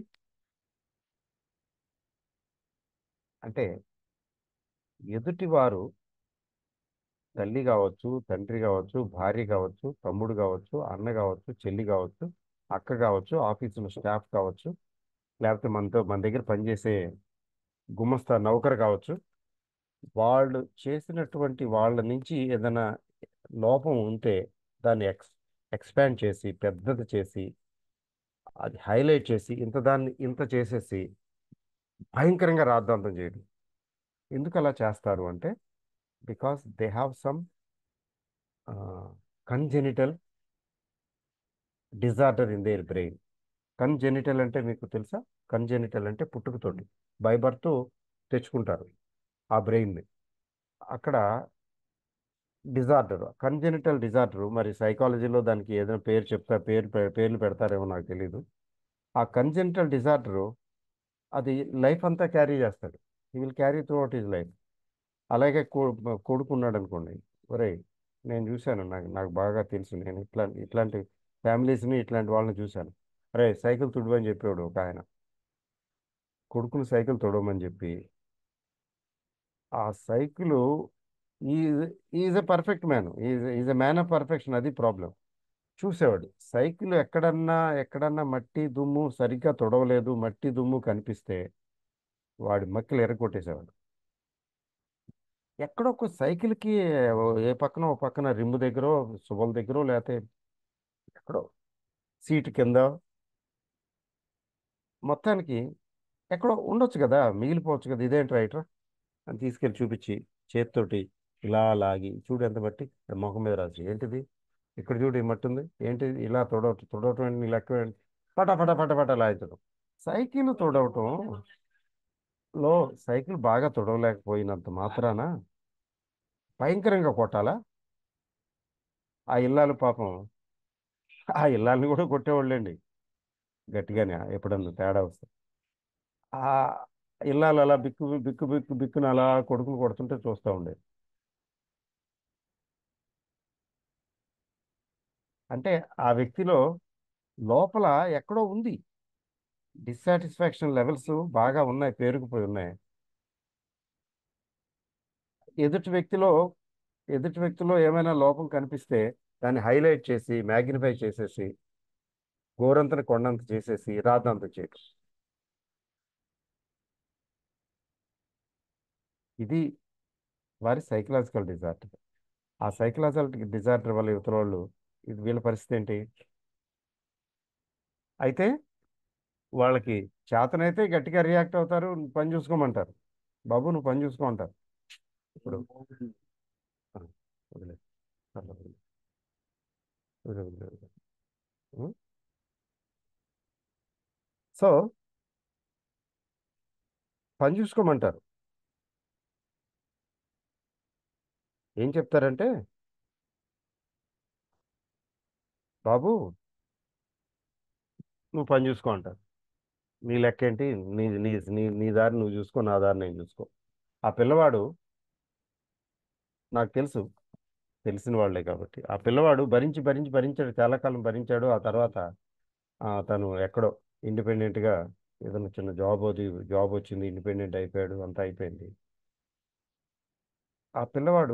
అంటే ఎదుటివారు తల్లి కావచ్చు తండ్రి కావచ్చు భార్య కావచ్చు తమ్ముడు కావచ్చు అన్న కావచ్చు చెల్లి కావచ్చు అక్క కావచ్చు ఆఫీసులో స్టాఫ్ కావచ్చు లేకపోతే మనతో మన దగ్గర పనిచేసే గుమస్తా నౌకర్ కావచ్చు వాళ్ళు చేసినటువంటి వాళ్ళ నుంచి ఏదైనా లోపం ఉంటే దాన్ని ఎక్స్ ఎక్స్పాండ్ చేసి పెద్దది చేసి అది హైలైట్ చేసి ఇంత దాన్ని ఇంత చేసేసి భయంకరంగా రాద్ధాంతం చేయడం ఎందుకు అలా చేస్తారు అంటే because they have some congenital disorder in their brain congenital అంటే మీకు తెలుసా కన్జెనిటల్ అంటే పుట్టుకతోటి బై బర్త్ తెచ్చుకుంటారు ఆ బ్రెయిన్ని అక్కడ డిజార్డర్ కన్జెనిటల్ డిజార్డర్ మరి సైకాలజీలో దానికి ఏదైనా పేరు చెప్తా పేరు పె- పేర్లు పెడతారేమో నాకు తెలియదు ఆ కన్జెనిటల్ డిజార్డర్ అది లైఫ్ అంతా క్యారీ చేస్తాడు he will carry throughout his life అలాగే కొ- కొడుకున్నాడు అనుకోండి ఒరేయ్ నేను చూశాను నాకు నాకు బాగా తెలుసు నేను ఇట్లాంటి ఇట్లాంటి ఫ్యామిలీస్ని ఇట్లాంటి వాళ్ళని చూశాను అరే సైకిల్ తుడవని చెప్పాడు ఒక ఆయన కొడుకుని సైకిల్ తొడవమని చెప్పి ఆ cycle is a perfect man is is a man of perfection అది ప్రాబ్లం చూసేవాడు సైకిల్ ఎక్కడన్నా ఎక్కడన్నా మట్టి దుమ్ము సరిగ్గా తొడవలేదు మట్టి దుమ్ము కనిపిస్తే వాడి మక్కలు ఎర్రగొట్టేసేవాడు ఎక్కడో ఒక సైకిల్కి ఏ పక్కన ఓ పక్కన రిమ్ము దగ్గర సుబల దగ్గర లేకపోతే ఎక్కడో సీట్ కింద మొత్తానికి ఎక్కడో ఉండొచ్చు కదా మిగిలిపోవచ్చు కదా ఇదేంటి రైటర్ అని తీసుకెళ్ళి చూపించి చేతితోటి ఇలా లాగి చూడు ఎంత మట్టి ఇక్కడ ముఖం మీద రాసి ఏంటిది ఇక్కడ చూడు ఈ మట్టి ఉంది ఏంటిది ఇలా తొడవటం తొడవటం ఏంటి నీ లెక్క ఏంటి పట పట పట పట లాయించడం సైకిల్ తొడవటం లో సైకిల్ బాగా తొడవలేకపోయినంత మాత్రాన భయంకరంగా కొట్టాలా ఆ ఇల్లాలు పాపం ఆ ఇల్లాలని కూడా కొట్టేవాళ్ళండి గట్టిగానే ఎప్పుడన్నా తేడా వస్తే ఆ ఇల్లాలు అలా బిక్కు బిక్కు బిక్కు బిక్కును అలా కొడుకుని కొడుతుంటే చూస్తూ ఉండేది అంటే ఆ వ్యక్తిలో లోపల ఎక్కడో ఉంది డిస్సాటిస్ఫాక్షన్ లెవెల్స్ బాగా ఉన్నాయి పేరుకుపోయి ఉన్నాయి ఎదుటి వ్యక్తిలో ఎదుటి వ్యక్తిలో ఏమైనా లోపం కనిపిస్తే దాన్ని హైలైట్ చేసి మ్యాగ్నిఫై చేసేసి గోరంతని కొండంత చేసేసి రాదంత చేయటం ఇది వారి సైకలాజికల్ డిజార్డర్ ఆ సైకలాజికల్ డిజార్డర్ వల్ల యువతల వాళ్ళు ఇది వీళ్ళ పరిస్థితి ఏంటి అయితే వాళ్ళకి చేతనైతే గట్టిగా రియాక్ట్ అవుతారు పని చూసుకోమంటారు బాబు నువ్వు పని చూసుకోమంటారు ఇప్పుడు ఆ, వదిలే పర్లేదు, వదిలే. వదిలే, వదిలే, వదిలే. ఉం? సో పని చూసుకోమంటారు ఏం చెప్తారంటే బాబు నువ్వు పని చూసుకో అంటారు నీ లెక్క ఏంటి నీ నీ నీ నీ దారి నువ్వు చూసుకో నా దారి నేను చూసుకో ఆ పిల్లవాడు నాకు తెలుసు తెలిసిన వాళ్ళే కాబట్టి ఆ పిల్లవాడు భరించి భరించి భరించాడు చాలా కాలం భరించాడు ఆ తర్వాత ఆ, తను ఎక్కడో ఇండిపెండెంట్గా ఏదైనా చిన్న జాబ్ అది జాబ్ వచ్చింది ఇండిపెండెంట్ అయిపోయాడు అంతా అయిపోయింది ఆ పిల్లవాడు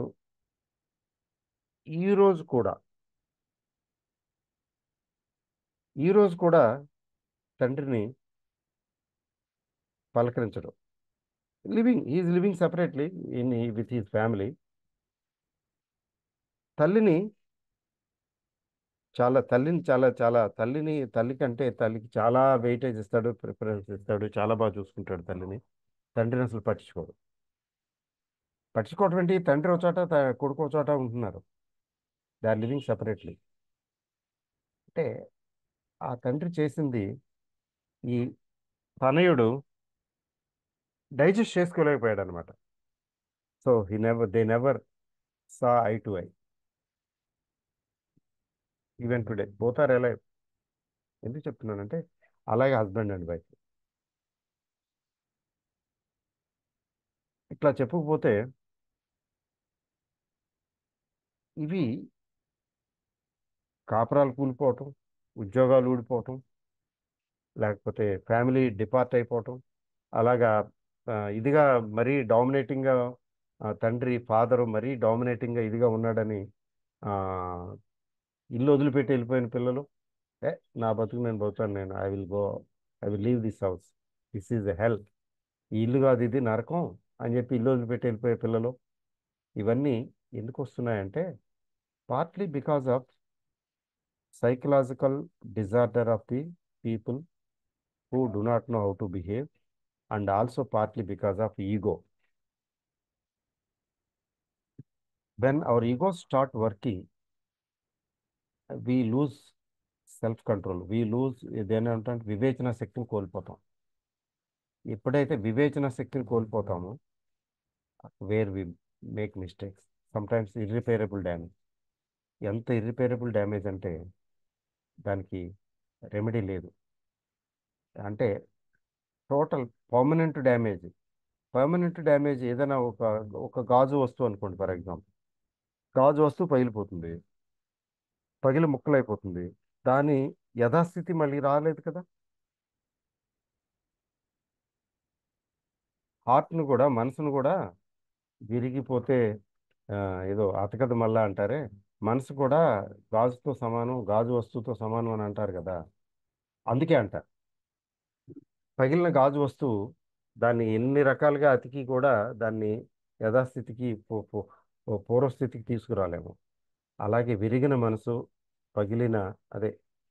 ఈ రోజు కూడా ఈ రోజు కూడా తండ్రిని పలకరించడం living is living separately in with his family తల్లిని చాలా తల్లిని చాలా చాలా తల్లిని తల్లి కంటే తల్లికి చాలా వెయిటేజ్ ఇస్తాడు ప్రిఫరెన్స్ ఇస్తాడు చాలా బాగా చూసుకుంటాడు తల్లిని తండ్రిని అసలు పట్టించుకోడు పట్టించుకోవటం ఏంటి తండ్రి ఒక చోట త- కొడుకు ఒక చోట ఉంటున్నారు దే ఆర్ లివింగ్ సపరేట్లీ అంటే ఆ తండ్రి చేసింది ఈ తనయుడు డైజెస్ట్ చేసుకోలేకపోయాడు అనమాట so he never they never saw eye to eye even today both are alive ఎందుకు చెప్తున్నానంటే అలాగే హస్బెండ్ అండ్ వైఫ్ ఇట్లా చెప్పకపోతే ఇవి కాపురాలు కూలిపోవటం ఉద్యోగాలు ఊడిపోవటం లేకపోతే ఫ్యామిలీ డిపార్ట్ అయిపోవటం అలాగా ఆ, ఇదిగా మరీ డామినేటింగ్గా తండ్రి ఫాదరు మరీ డామినేటింగ్గా ఇదిగా ఉన్నాడని ఆ, ఇల్లు వదిలిపెట్టి వెళ్ళిపోయిన పిల్లలు ఏ నా బతుకు నేను పోతాను నేను I will go I will leave this house this is a hell ఈ ఇల్లు కాదు ఇది నరకం అని చెప్పి ఇల్లు వదిలిపెట్టి వెళ్ళిపోయే పిల్లలు ఇవన్నీ ఎందుకు వస్తున్నాయంటే partly because of psychological disorder of the people who do not know how to behave and also partly because of ego. When our egos start working, we lose self control we lose ఇదేనా అంటే వివేచన శక్తిని కోల్పోతాం ఎప్పుడైతే వివేచన శక్తిని కోల్పోతామో where we make mistakes sometimes irreparable damage ఎంత ఇర్రిపేరబుల్ డ్యామేజ్ అంటే దానికి రెమెడీ లేదు అంటే total permanent damage permanent damage ఏదైనా ఒక ఒక గాజు వస్తువు అనుకోండి ఫర్ ఎగ్జాంపుల్ గాజు వస్తువు పగిలిపోతుంది పగిలి ముక్కలైపోతుంది దాని యథాస్థితి మళ్ళీ రాలేదు కదా హార్ట్ను కూడా మనసును కూడా విరిగిపోతే ఆ, ఏదో అతకదు మళ్ళా అంటారే మనసు కూడా గాజుతో సమానం గాజు వస్తువుతో సమానం అని అంటారు కదా అందుకే అంటారు పగిలిన గాజు వస్తువు దాన్ని ఎన్ని రకాలుగా అతికి కూడా దాన్ని యథాస్థితికి పూ- పూ- ఓ పూర్వస్థితికి తీసుకురాలేము అలాగే విరిగిన మనసు పగిలిన అదే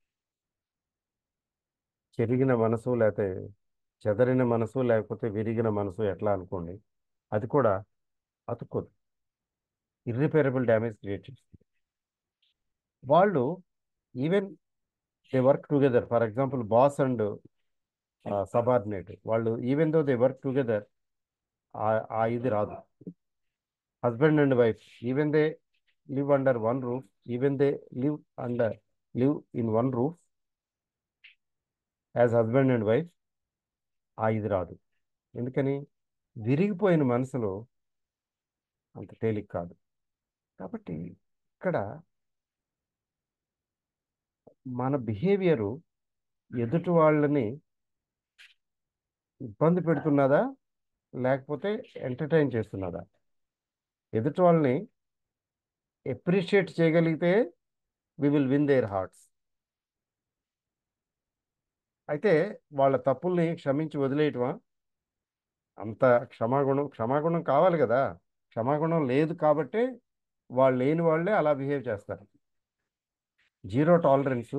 చెరిగిన మనసు లేకపోతే చెదరిన మనసు లేకపోతే విరిగిన మనసు ఎట్లా అనుకోండి అది కూడా అతుక్కోదు ఇర్రిపేరబుల్ డ్యామేజ్ క్రియేట్ చేస్తుంది వాళ్ళు even they work together for example boss and subordinate వాళ్ళు even though they work together ఆ ఇది రాదు husband and wife even they live under one roof even they live under live in one roof as husband and wife ఆ ఇది రాదు ఎందుకని విరిగిపోయిన మనసులో అంత తేలిక కాదు కాబట్టి ఇక్కడ మన బిహేవియరు ఎదుటి వాళ్ళని ఇబ్బంది పెడుతున్నదా లేకపోతే ఎంటర్టైన్ చేస్తున్నదా ఎదుటి వాళ్ళని ఎప్రిషియేట్ చేయగలిగితే we will win their hearts అయితే వాళ్ళ తప్పుల్ని క్షమించి వదిలేయటమా అంత క్షమాగుణం క్షమాగుణం కావాలి కదా క్షమాగుణం లేదు కాబట్టే వాళ్ళు లేని వాళ్ళే అలా బిహేవ్ చేస్తారు జీరో టాలరెన్సు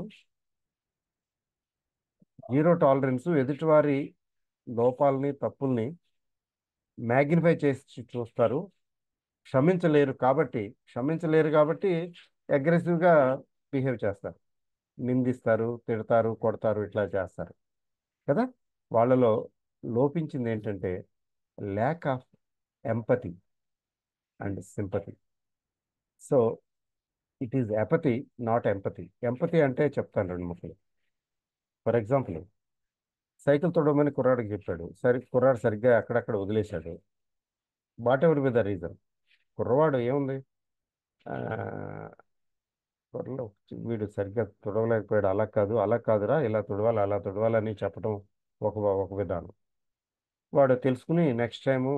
జీరో టాలరెన్సు ఎదుటివారి లోపాలని తప్పుల్ని మ్యాగ్నిఫై చేసి చూస్తారు క్షమించలేరు కాబట్టి క్షమించలేరు కాబట్టి అగ్రెసివ్గా బిహేవ్ చేస్తారు నిందిస్తారు తిడతారు కొడతారు ఇట్లా చేస్తారు కదా వాళ్ళలో లోపించింది ఏంటంటే lack of empathy and sympathy so it is apathy not empathy empathy అంటే చెప్తాను రెండు ముక్కలు ఫర్ ఎగ్జాంపుల్ సైకిల్ తొడమని కుర్రాడికి చెప్పాడు సరి కుర్రాడు సరిగ్గా అక్కడక్కడ వదిలేశాడు whatever with the reason కుర్రవాడు ఏముంది ఆ, కుర్రలో వీడు సరిగ్గా తుడవలేకపోయాడు అలా కాదు అలా కాదురా ఇలా తుడవాలి అలా తుడవాలని చెప్పడం ఒక ఒక విధానం వాడు తెలుసుకుని నెక్స్ట్ టైము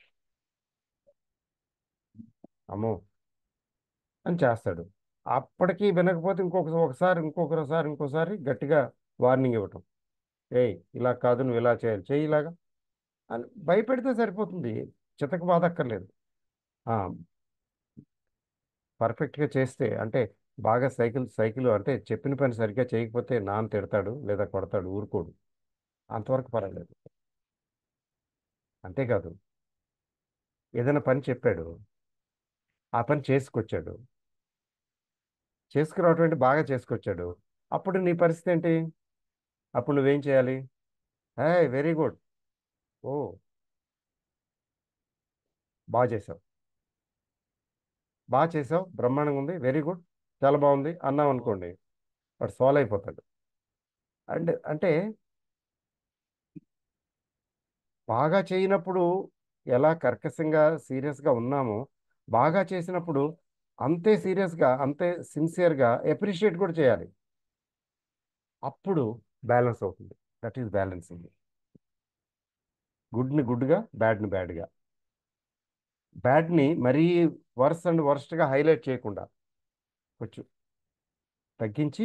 అమ్మో అని చేస్తాడు అప్పటికి వినకపోతే ఇంకొక ఒకసారి ఇంకొకసారి ఇంకోసారి గట్టిగా వార్నింగ్ ఇవ్వటం ఏయ్ ఇలా కాదు నువ్వు ఇలా చేయాలి చేయి ఇలాగా అని భయపెడితే సరిపోతుంది చితక బాధక్కర్లేదు ఆ, పర్ఫెక్ట్గా చేస్తే అంటే బాగా సైకిల్ సైకిల్ అంటే చెప్పిన పని సరిగ్గా చేయకపోతే నాన్న తిడతాడు లేదా కొడతాడు ఊరుకోడు అంతవరకు పర్వాలేదు అంతేకాదు ఏదైనా పని చెప్పాడు ఆ పని చేసుకొచ్చాడు చేసుకురావటం అంటే బాగా చేసుకొచ్చాడు అప్పుడు నీ పరిస్థితి ఏంటి అప్పుడు నువ్వేం చేయాలి హే వెరీ గుడ్ ఓ బాగా చేసావు బాగా చేసావు బ్రహ్మాండంగా ఉంది వెరీ గుడ్ చాలా బాగుంది అన్నాం అనుకోండి వాడు సాల్వ్ అయిపోతాడు అండ్ అంటే బాగా చేయనప్పుడు ఎలా కర్కశంగా సీరియస్గా ఉన్నామో బాగా చేసినప్పుడు అంతే సీరియస్గా అంతే సిన్సియర్గా ఎప్రిషియేట్ కూడా చేయాలి అప్పుడు బ్యాలెన్స్ అవుతుంది దట్ ఈస్ బ్యాలెన్సింగ్ గుడ్ని గుడ్గా బ్యాడ్ని బ్యాడ్గా బ్యాడ్ని మరీ వర్స్ అండ్ వర్స్ట్గా హైలైట్ చేయకుండా కొంచెం తగ్గించి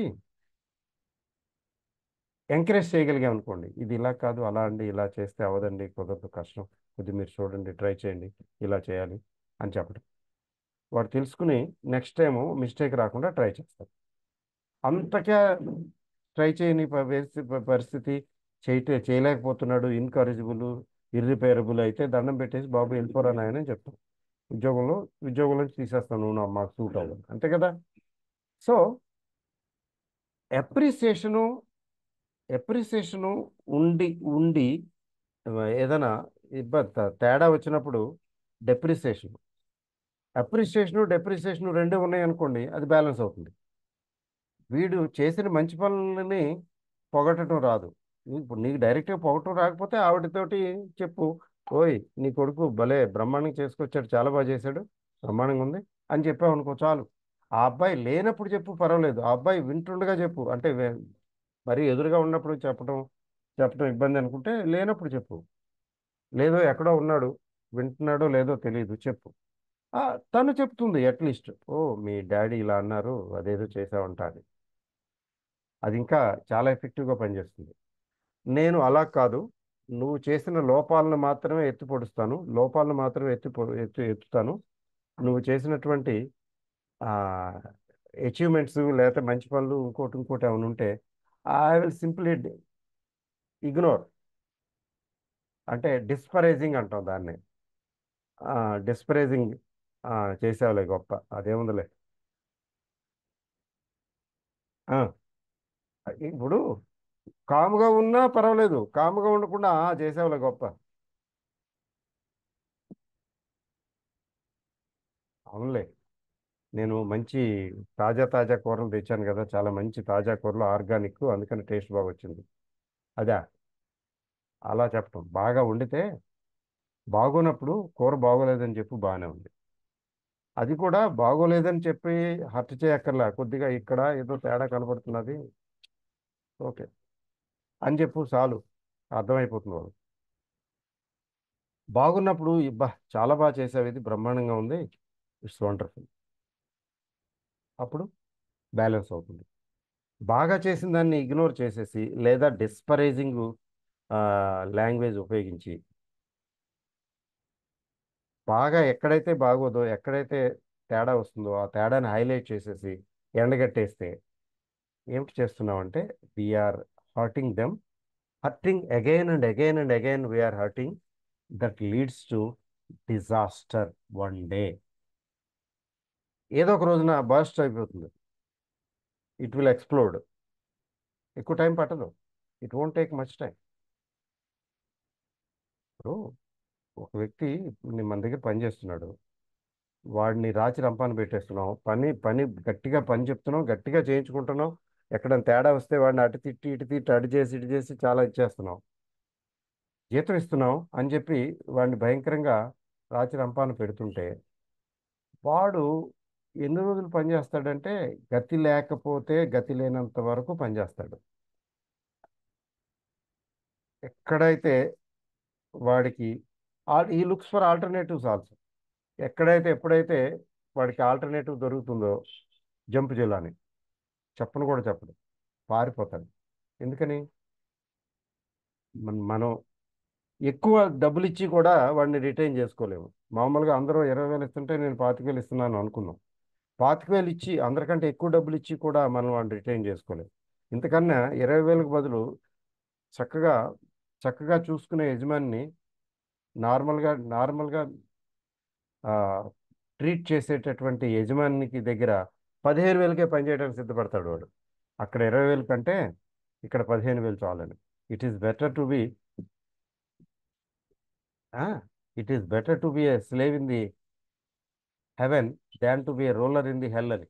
ఎంకరేజ్ చేయగలిగాం అనుకోండి ఇది ఇలా కాదు అలా అండి ఇలా చేస్తే అవదండి కుదరదు కష్టం కొద్ది మీరు చూడండి ట్రై చేయండి ఇలా చేయాలి అని చెప్పడం వాడు తెలుసుకుని నెక్స్ట్ టైము మిస్టేక్ రాకుండా ట్రై చేస్తారు అంతగా ట్రై చేయని ప- పరిస్థితి పరిస్థితి చేయటే చేయలేకపోతున్నాడు ఇన్కరేజబుల్ ఇర్రిపేరబుల్ అయితే దండం పెట్టేసి బాబు వెళ్ళిపోరా నాయన అని చెప్తాం ఉద్యోగంలో ఉద్యోగంలో తీసేస్తాను నువ్వు నా- మాకు సూట్ అవ్వదు అంతే కదా సో ఎప్రిసియేషను ఎప్రిసియేషను ఉండి ఉండి ఏదైనా ఇబ్బంది తేడా వచ్చినప్పుడు డెప్రిసియేషన్ అప్రిసియేషను డెప్రిసియేషను రెండే ఉన్నాయి అనుకోండి అది బ్యాలెన్స్ అవుతుంది వీడు చేసిన మంచి పనులని పొగట్టడం రాదు ఇప్పుడు నీకు డైరెక్ట్గా పొగటం రాకపోతే ఆవిడతోటి చెప్పు ఓయ్ నీ కొడుకు భలే బ్రహ్మాండంగా చేసుకొచ్చాడు చాలా బాగా చేశాడు బ్రహ్మాండంగా ఉంది అని చెప్పావు అనుకో చాలు ఆ అబ్బాయి లేనప్పుడు చెప్పు పర్వాలేదు ఆ అబ్బాయి వింటుండగా చెప్పు అంటే వే- మరి ఎదురుగా ఉన్నప్పుడు చెప్పడం చెప్పడం ఇబ్బంది అనుకుంటే లేనప్పుడు చెప్పు లేదో ఎక్కడో ఉన్నాడు వింటున్నాడో లేదో తెలియదు చెప్పు ఆ, తను చెప్తుంది అట్లీస్ట్ ఓ మీ డాడీ ఇలా అన్నారు అదేదో చేసావంట అని అది ఇంకా చాలా ఎఫెక్టివ్గా పనిచేస్తుంది నేను అలా కాదు నువ్వు చేసిన లోపాలను మాత్రమే ఎత్తి పొడుస్తాను లోపాలను మాత్రమే ఎత్తి పొ- ఎత్తు ఎత్తుతాను నువ్వు చేసినటువంటి అచీవ్మెంట్స్ లేకపోతే మంచి పనులు ఇంకోటి ఇంకోటి ఏమైనా ఉంటే ఐ విల్ సింప్లీ ఇగ్నోర్ అంటే డిస్పరేజింగ్ అంటాం దాన్ని డిస్పరేజింగ్ చేసావులే గొప్ప అదేముందిలే ఆ, ఇప్పుడు కాముగా ఉన్నా పర్వాలేదు కాముగా ఉండకుండా "ఆ, చేసావులే గొప్ప అవునులే నేను మంచి తాజా తాజా కూరలు తెచ్చాను కదా చాలా మంచి తాజా కూరలు ఆర్గానిక్ అందుకని టేస్ట్ బాగా వచ్చింది అదా అలా చెప్పటం బాగా వండితే బాగోనప్పుడు కూర బాగోలేదని చెప్పి బాగానే ఉంది అది కూడా బాగోలేదని చెప్పి హర్ట్ చేయక్కర్లా కొద్దిగా ఇక్కడ ఏదో తేడా కనపడుతున్నది ఓకే అని చెప్పు చాలు అర్థమైపోతుంది వాళ్ళు బాగున్నప్పుడు ఇబ్బా చాలా బాగా చేసావు ఇది బ్రహ్మాండంగా ఉంది ఇట్స్ వండర్ఫుల్ అప్పుడు బ్యాలెన్స్ అవుతుంది బాగా చేసిన దాన్ని ఇగ్నోర్ చేసేసి లేదా డిస్పరేజింగ్ లాంగ్వేజ్ ఉపయోగించి బాగా ఎక్కడైతే బాగోదో ఎక్కడైతే తేడా వస్తుందో ఆ తేడాని హైలైట్ చేసేసి ఎండగట్టేస్తే ఏమిటి చేస్తున్నామంటే we're hurting them hurting again and again and again we're hurting that leads to disaster one day ఏదో ఒక రోజున బర్స్ట్ అయిపోతుంది ఇట్ విల్ ఎక్స్ప్లోడ్ ఎక్కువ టైం పట్టదు it won't take much time ఇప్పుడు ఒక వ్యక్తి నీ మన దగ్గర పని చేస్తున్నాడు వాడిని రాచి రంపాన పెట్టేస్తున్నాం పని పని గట్టిగా పని చెప్తున్నాం గట్టిగా చేయించుకుంటున్నాం ఎక్కడ తేడా వస్తే వాడిని అటు తిట్టి ఇటు తిట్టి అటు చేసి ఇటు చేసి చాలా ఇచ్చేస్తున్నాం జీతం ఇస్తున్నాం అని చెప్పి వాడిని భయంకరంగా రాచి రంపాన పెడుతుంటే వాడు ఎన్ని రోజులు పనిచేస్తాడంటే గతి లేకపోతే గతి లేనంత వరకు పనిచేస్తాడు ఎక్కడైతే వాడికి ఈ లుక్స్ ఫర్ ఆల్టర్నేటివ్స్ ఆల్సో ఎక్కడైతే ఎప్పుడైతే వాడికి ఆల్టర్నేటివ్ దొరుకుతుందో జంప్ చేయాలని చెప్పను కూడా చెప్పడు పారిపోతాడు ఎందుకని మన- మనం ఎక్కువ డబ్బులు ఇచ్చి కూడా వాడిని రిటైన్ చేసుకోలేము మామూలుగా అందరూ ఇరవై వేలు ఇస్తుంటే నేను పాతిక వేలు ఇస్తున్నాను అనుకున్నాం పాతిక వేలు ఇచ్చి అందరికంటే ఎక్కువ డబ్బులు ఇచ్చి కూడా మనం వాడిని రిటైన్ చేసుకోలేము ఇంతకన్నా ఇరవై వేలకు బదులు చక్కగా చక్కగా చూసుకునే యజమానిని నార్మల్గా నార్మల్గా ట్రీట్ చేసేటటువంటి యజమానికి దగ్గర పదిహేను వేలకే పనిచేయడానికి సిద్ధపడతాడు వాడు అక్కడ ఇరవై వేలు కంటే ఇక్కడ పదిహేను వేలు చాలని it is better to be it is better to be a slave in the heaven than to be a ruler in the hell అని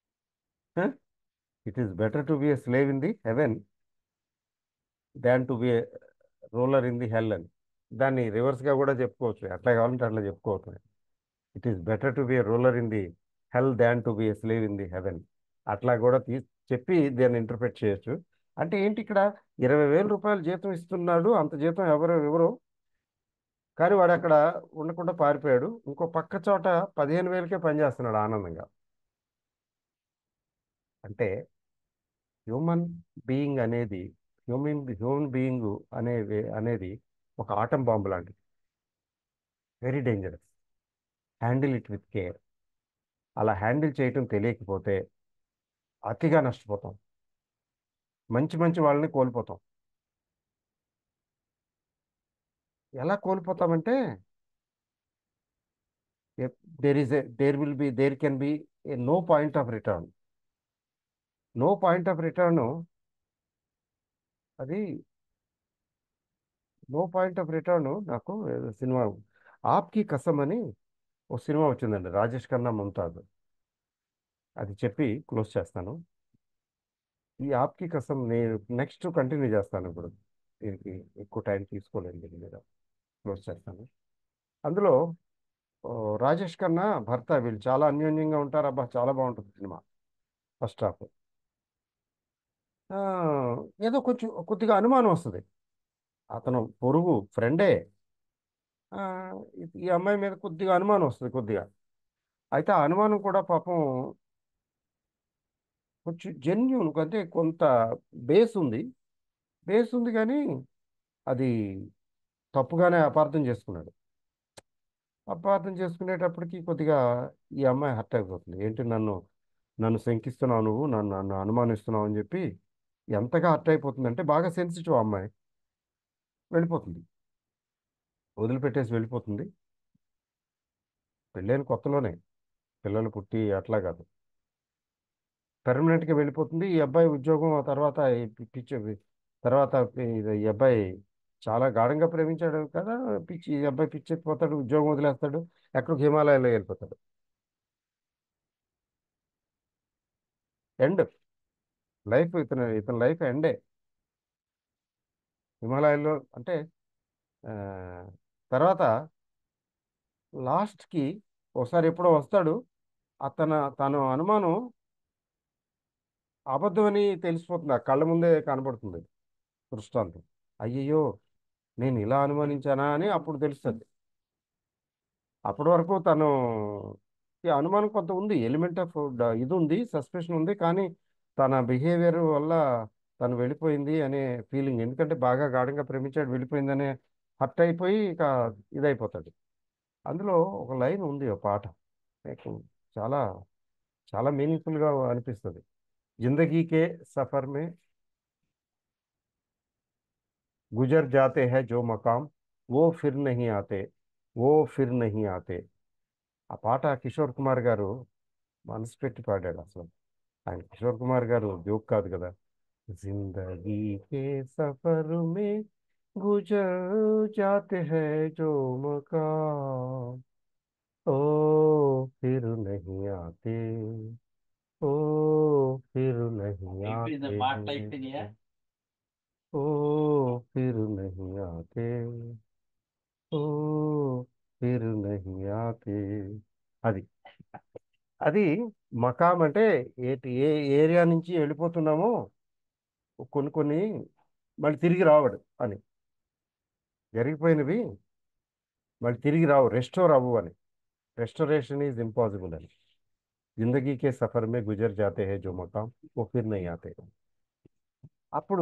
it is better to be a slave in the heaven than to be a ruler in the hell అని దాన్ని రివర్స్గా కూడా చెప్పుకోవచ్చు ఎట్లా కావాలంటే అట్లా చెప్పుకోవచ్చు it is better to be a ruler in the hell than to be a slave in the heaven అట్లా కూడా తీ చెప్పి దాన్ని ఇంటర్ప్రిట్ చేయొచ్చు అంటే ఏంటి ఇక్కడ ఇరవై వేల రూపాయలు జీతం ఇస్తున్నాడు అంత జీతం ఎవరు ఎవరు కానీ వాడు అక్కడ ఉండకుండా పారిపోయాడు ఇంకో పక్క చోట పదిహేను వేలకే పనిచేస్తున్నాడు ఆనందంగా అంటే హ్యూమన్ బీయింగ్ అనేది హ్యూమన్ హ్యూమన్ బీయింగ్ అనే అనేది ఒక ఆటం బాంబు లాంటిది very dangerous handle it with care అలా హ్యాండిల్ చేయటం తెలియకపోతే అతిగా నష్టపోతాం మంచి మంచి వాళ్ళని కోల్పోతాం ఎలా కోల్పోతామంటే there is there will be there can be a no point of return no point of return అది నో పాయింట్ ఆఫ్ రిటర్న్ నాకు ఏదో సినిమా ఆప్కి కసం అని ఒక సినిమా వచ్చిందండి రాజేష్ ఖన్నా ముంతాజ్ అది చెప్పి క్లోజ్ చేస్తాను ఈ ఆప్కి కసం నేను నెక్స్ట్ కంటిన్యూ చేస్తాను ఇప్పుడు దీనికి ఎక్కువ టైం తీసుకోలేదు దీని మీద క్లోజ్ చేస్తాను అందులో ఓ, రాజేష్ ఖన్నా భర్త వీళ్ళు చాలా అన్యోన్యంగా ఉంటారు అబ్బా చాలా బాగుంటుంది సినిమా ఫస్ట్ హాఫ్ ఏదో కొంచెం కొద్దిగా అనుమానం వస్తుంది అతను పొరుగు ఫ్రెండే ఆ, ఈ- ఈ అమ్మాయి మీద కొద్దిగా అనుమానం వస్తుంది కొద్దిగా అయితే ఆ అనుమానం కూడా పాపం కొంచెం జెన్యున్ అంటే కొంత బేస్ ఉంది బేస్ ఉంది కానీ అది తప్పుగానే అపార్థం చేసుకున్నాడు అపార్థం చేసుకునేటప్పటికి కొద్దిగా ఈ అమ్మాయి హర్ట్ అయిపోతుంది ఏంటి నన్ను నన్ను శంకిస్తున్నావు నువ్వు నన్ను నన్ను అనుమానిస్తున్నావు అని చెప్పి ఎంతగా హర్ట్ అయిపోతుందంటే బాగా సెన్సిటివ్ అమ్మాయి వెళ్ళిపోతుంది వదిలిపెట్టేసి వెళ్ళిపోతుంది పెళ్ళైన కొత్తలోనే పిల్లలు పుట్టి అట్లా కాదు పెర్మనెంట్గా వెళ్ళిపోతుంది ఈ అబ్బాయి ఉద్యోగం ఆ తర్వాత ఈ పి- పిచ్చి తర్వాత ఈ ఈ అబ్బాయి చాలా గాఢంగా ప్రేమించాడు కదా పిచ్చి ఈ అబ్బాయి పిచ్చెక్కిపోతాడు ఉద్యోగం వదిలేస్తాడు ఎక్కడికి హిమాలయాల్లో వెళ్ళిపోతాడు ఎండ్ లైఫ్ ఇతను ఇతని లైఫ్ ఎండే హిమాలయాల్లో అంటే ఆ, తర్వాత లాస్ట్కి ఒకసారి ఎప్పుడో వస్తాడు అతను తన అనుమానం అబద్ధమని తెలిసిపోతుంది ఆ కళ్ళ ముందే కనబడుతుంది దృష్టాంతం అయ్యయ్యో నేను ఇలా అనుమానించానా అని అప్పుడు తెలుస్తుంది అప్పటి వరకు తను ఈ అనుమానం కొంత ఉంది ఎలిమెంట్ ఆఫ్ ఇది ఉంది సస్పెషన్ ఉంది కానీ తన బిహేవియర్ వల్ల తను వెళ్ళిపోయింది అనే ఫీలింగ్ ఎందుకంటే బాగా గాఢంగా ప్రేమించాడు వెళ్ళిపోయిందనే హర్ట్ అయిపోయి ఇక ఇదైపోతాడు అందులో ఒక లైన్ ఉంది ఒక పాట నాకు చాలా చాలా మీనింగ్ఫుల్గా అనిపిస్తుంది జిందగీ కే సఫర్ మే गुजर जाते हैं जो मकाम वो फिर नहीं आते वो फिर नहीं आते ఆ పాట కిషోర్ కుమార్ గారు మనసు పెట్టి పాడాడు అసలు ఆయన కిషోర్ కుమార్ గారు జోక్ కాదు కదా జిందగీ కే సఫర్ మే గుజర్ జాతే హై జో మకాం ఓ ఫిర్ నహీ ఆతే ఓ ఫిర్ నహీ అయిపోయిందా పాట ఆతే అయిపోయినాయా ओ फिर नहीं आते ओ फिर नहीं आते అది అది మకాం అంటే ఏ ఏ ఏరియా నుంచి వెళ్ళిపోతున్నామో కొన్ని కొన్ని మళ్ళీ తిరిగి రావడు అని జరిగిపోయినవి మళ్ళీ తిరిగి రావు రెస్టోర్ అవ్వు అని రెస్టోరేషన్ ఈజ్ ఇంపాసిబుల్ అని జిందగీ కే సఫర్ మే గుజర్ జాతే హై జో మకాం ఓ ఫిర్ నహీ ఆతే అప్పుడు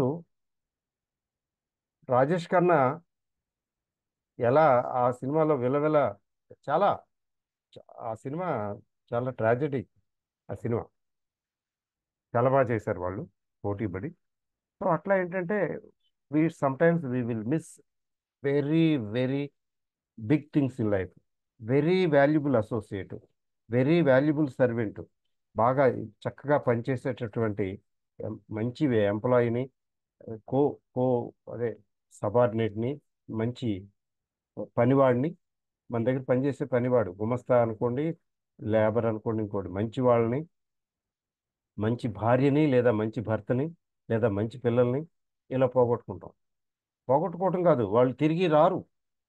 రాజేష్ ఖన్నా ఎలా ఆ సినిమాలో విలవిల చాలా చ- ఆ సినిమా చాలా ట్రాజెడీ ఆ సినిమా చాలా బాగా చేశారు వాళ్ళు పోటీ పడి సో అట్లా ఏంటంటే we sometimes we will miss very very big things in life very valuable associate very valuable servant బాగా చక్కగా పనిచేసేటటువంటి ఎం- మంచి ఎంప్లాయీని కో కో అదే సబార్డినేట్ని మంచి పనివాడిని మన దగ్గర పనిచేసే పనివాడు గుమస్తా అనుకోండి లేబర్ అనుకోండి ఇంకోటి మంచి వాళ్ళని మంచి భార్యని లేదా మంచి భర్తని లేదా మంచి పిల్లల్ని ఇలా పోగొట్టుకుంటాం పోగొట్టుకోవటం కాదు వాళ్ళు తిరిగి రారు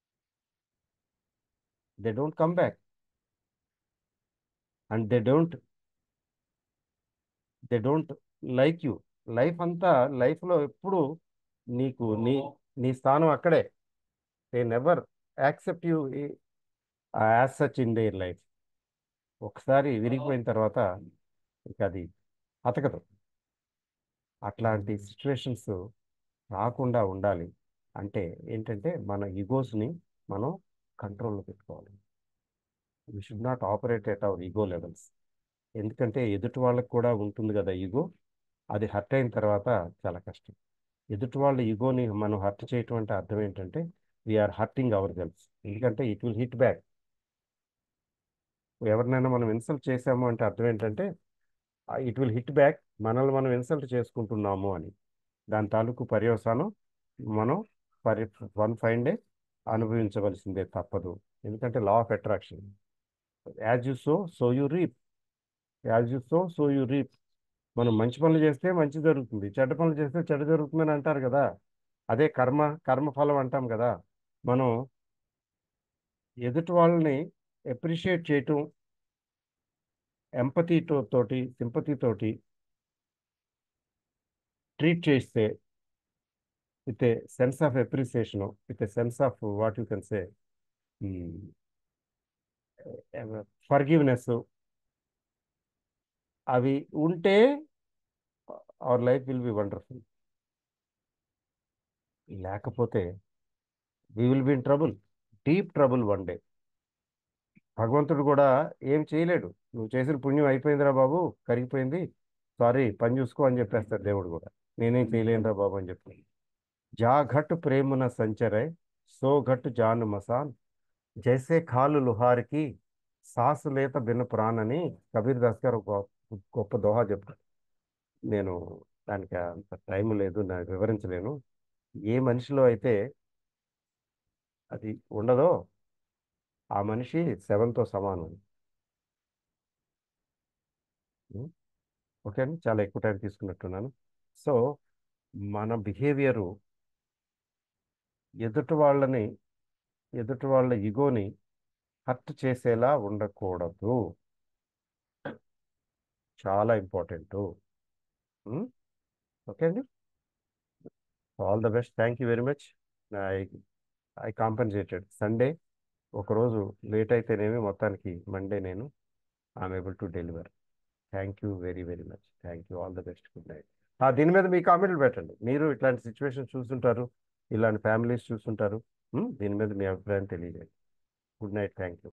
they don't come back and they don't they don't like you life అంతా లైఫ్లో ఎప్పుడు నీకు నీ నీ స్థానం అక్కడే they never accept you as such in their life ఒకసారి విరిగిపోయిన తర్వాత ఇక అది అతకదు అట్లాంటి సిచ్యువేషన్స్ రాకుండా ఉండాలి అంటే ఏంటంటే మన ఈగోస్ని మనం కంట్రోల్లో పెట్టుకోవాలి we should not operate at our ego levels ఎందుకంటే ఎదుటి వాళ్ళకి కూడా ఉంటుంది కదా ఈగో అది హర్ట్ అయిన తర్వాత చాలా కష్టం ఎదుటి వాళ్ళ ఈగోని మనం హర్ట్ చేయటం అంటే అర్థం ఏంటంటే వీఆర్ హర్టింగ్ అవర్ సెల్ఫ్స్ ఎందుకంటే ఇట్ విల్ హిట్ బ్యాక్ ఎవరినైనా మనం ఇన్సల్ట్ చేసాము అంటే అర్థం ఏంటంటే ఇట్ విల్ హిట్ బ్యాక్ మనల్ని మనం ఇన్సల్ట్ చేసుకుంటున్నాము అని దాని తాలూకు పర్యవసానం మనం పరి వన్ ఫైన్ డే అనుభవించవలసిందే తప్పదు ఎందుకంటే law of attraction as you sow so you reap as you sow so you reap మనం మంచి పనులు చేస్తే మంచి జరుగుతుంది చెడ్డ పనులు చేస్తే చెడ్డ జరుగుతుందని అంటారు కదా అదే కర్మ కర్మఫలం అంటాం కదా మనం ఎదుటి వాళ్ళని అప్రిషియేట్ చేయటం ఎంపతీతో తోటి సింపతి తోటి ట్రీట్ చేస్తే with a sense of appreciation with a sense of what you can say forgiveness అవి ఉంటే our life will be wonderful లేకపోతే we will be in trouble deep trouble one day భగవంతుడు కూడా ఏం చేయలేడు నువ్వు చేసిన పుణ్యం అయిపోయిందిరా బాబు కరిగిపోయింది సారీ పని చూసుకో అని చెప్పేస్తాడు దేవుడు కూడా నేనేం చేయలేనురా బాబు అని చెప్పి జా ఘట్ ప్రేమున సంచరై సో ఘట్ జాను మసాన్ జైసే ఖాలు లుహార్కి సాసు లేత బిన్న ప్రాణ్ అని కబీర్ దాస్ గారు ఒక గొప్ప దోహా చెప్తారు నేను దానికి అంత టైం లేదు నాకు వివరించలేను ఏ మనిషిలో అయితే అది ఉండదో ఆ మనిషి శవంతో సమానం ఉం? ఓకే అండి చాలా ఎక్కువ టైం తీసుకున్నట్టున్నాను సో మన బిహేవియరు ఎదుటి వాళ్ళని ఎదుటి వాళ్ళ ఇగోని హర్ట్ చేసేలా ఉండకూడదు చాలా ఇంపార్టెంట్ ఓకే అండి all the best thank you very much I I compensated Sunday ఒకరోజు లేట్ అయితేనేమి మొత్తానికి మండే నేను I'm able to deliver thank you very very much thank you all the best good night దీని మీద మీ కామెంట్లు పెట్టండి మీరు ఇట్లాంటి సిచ్యువేషన్ చూస్తుంటారు ఇలాంటి ఫ్యామిలీస్ చూస్తుంటారు ఉమ్, దీని మీద మీ అభిప్రాయం తెలియజేయండి గుడ్ నైట్ థ్యాంక్ యూ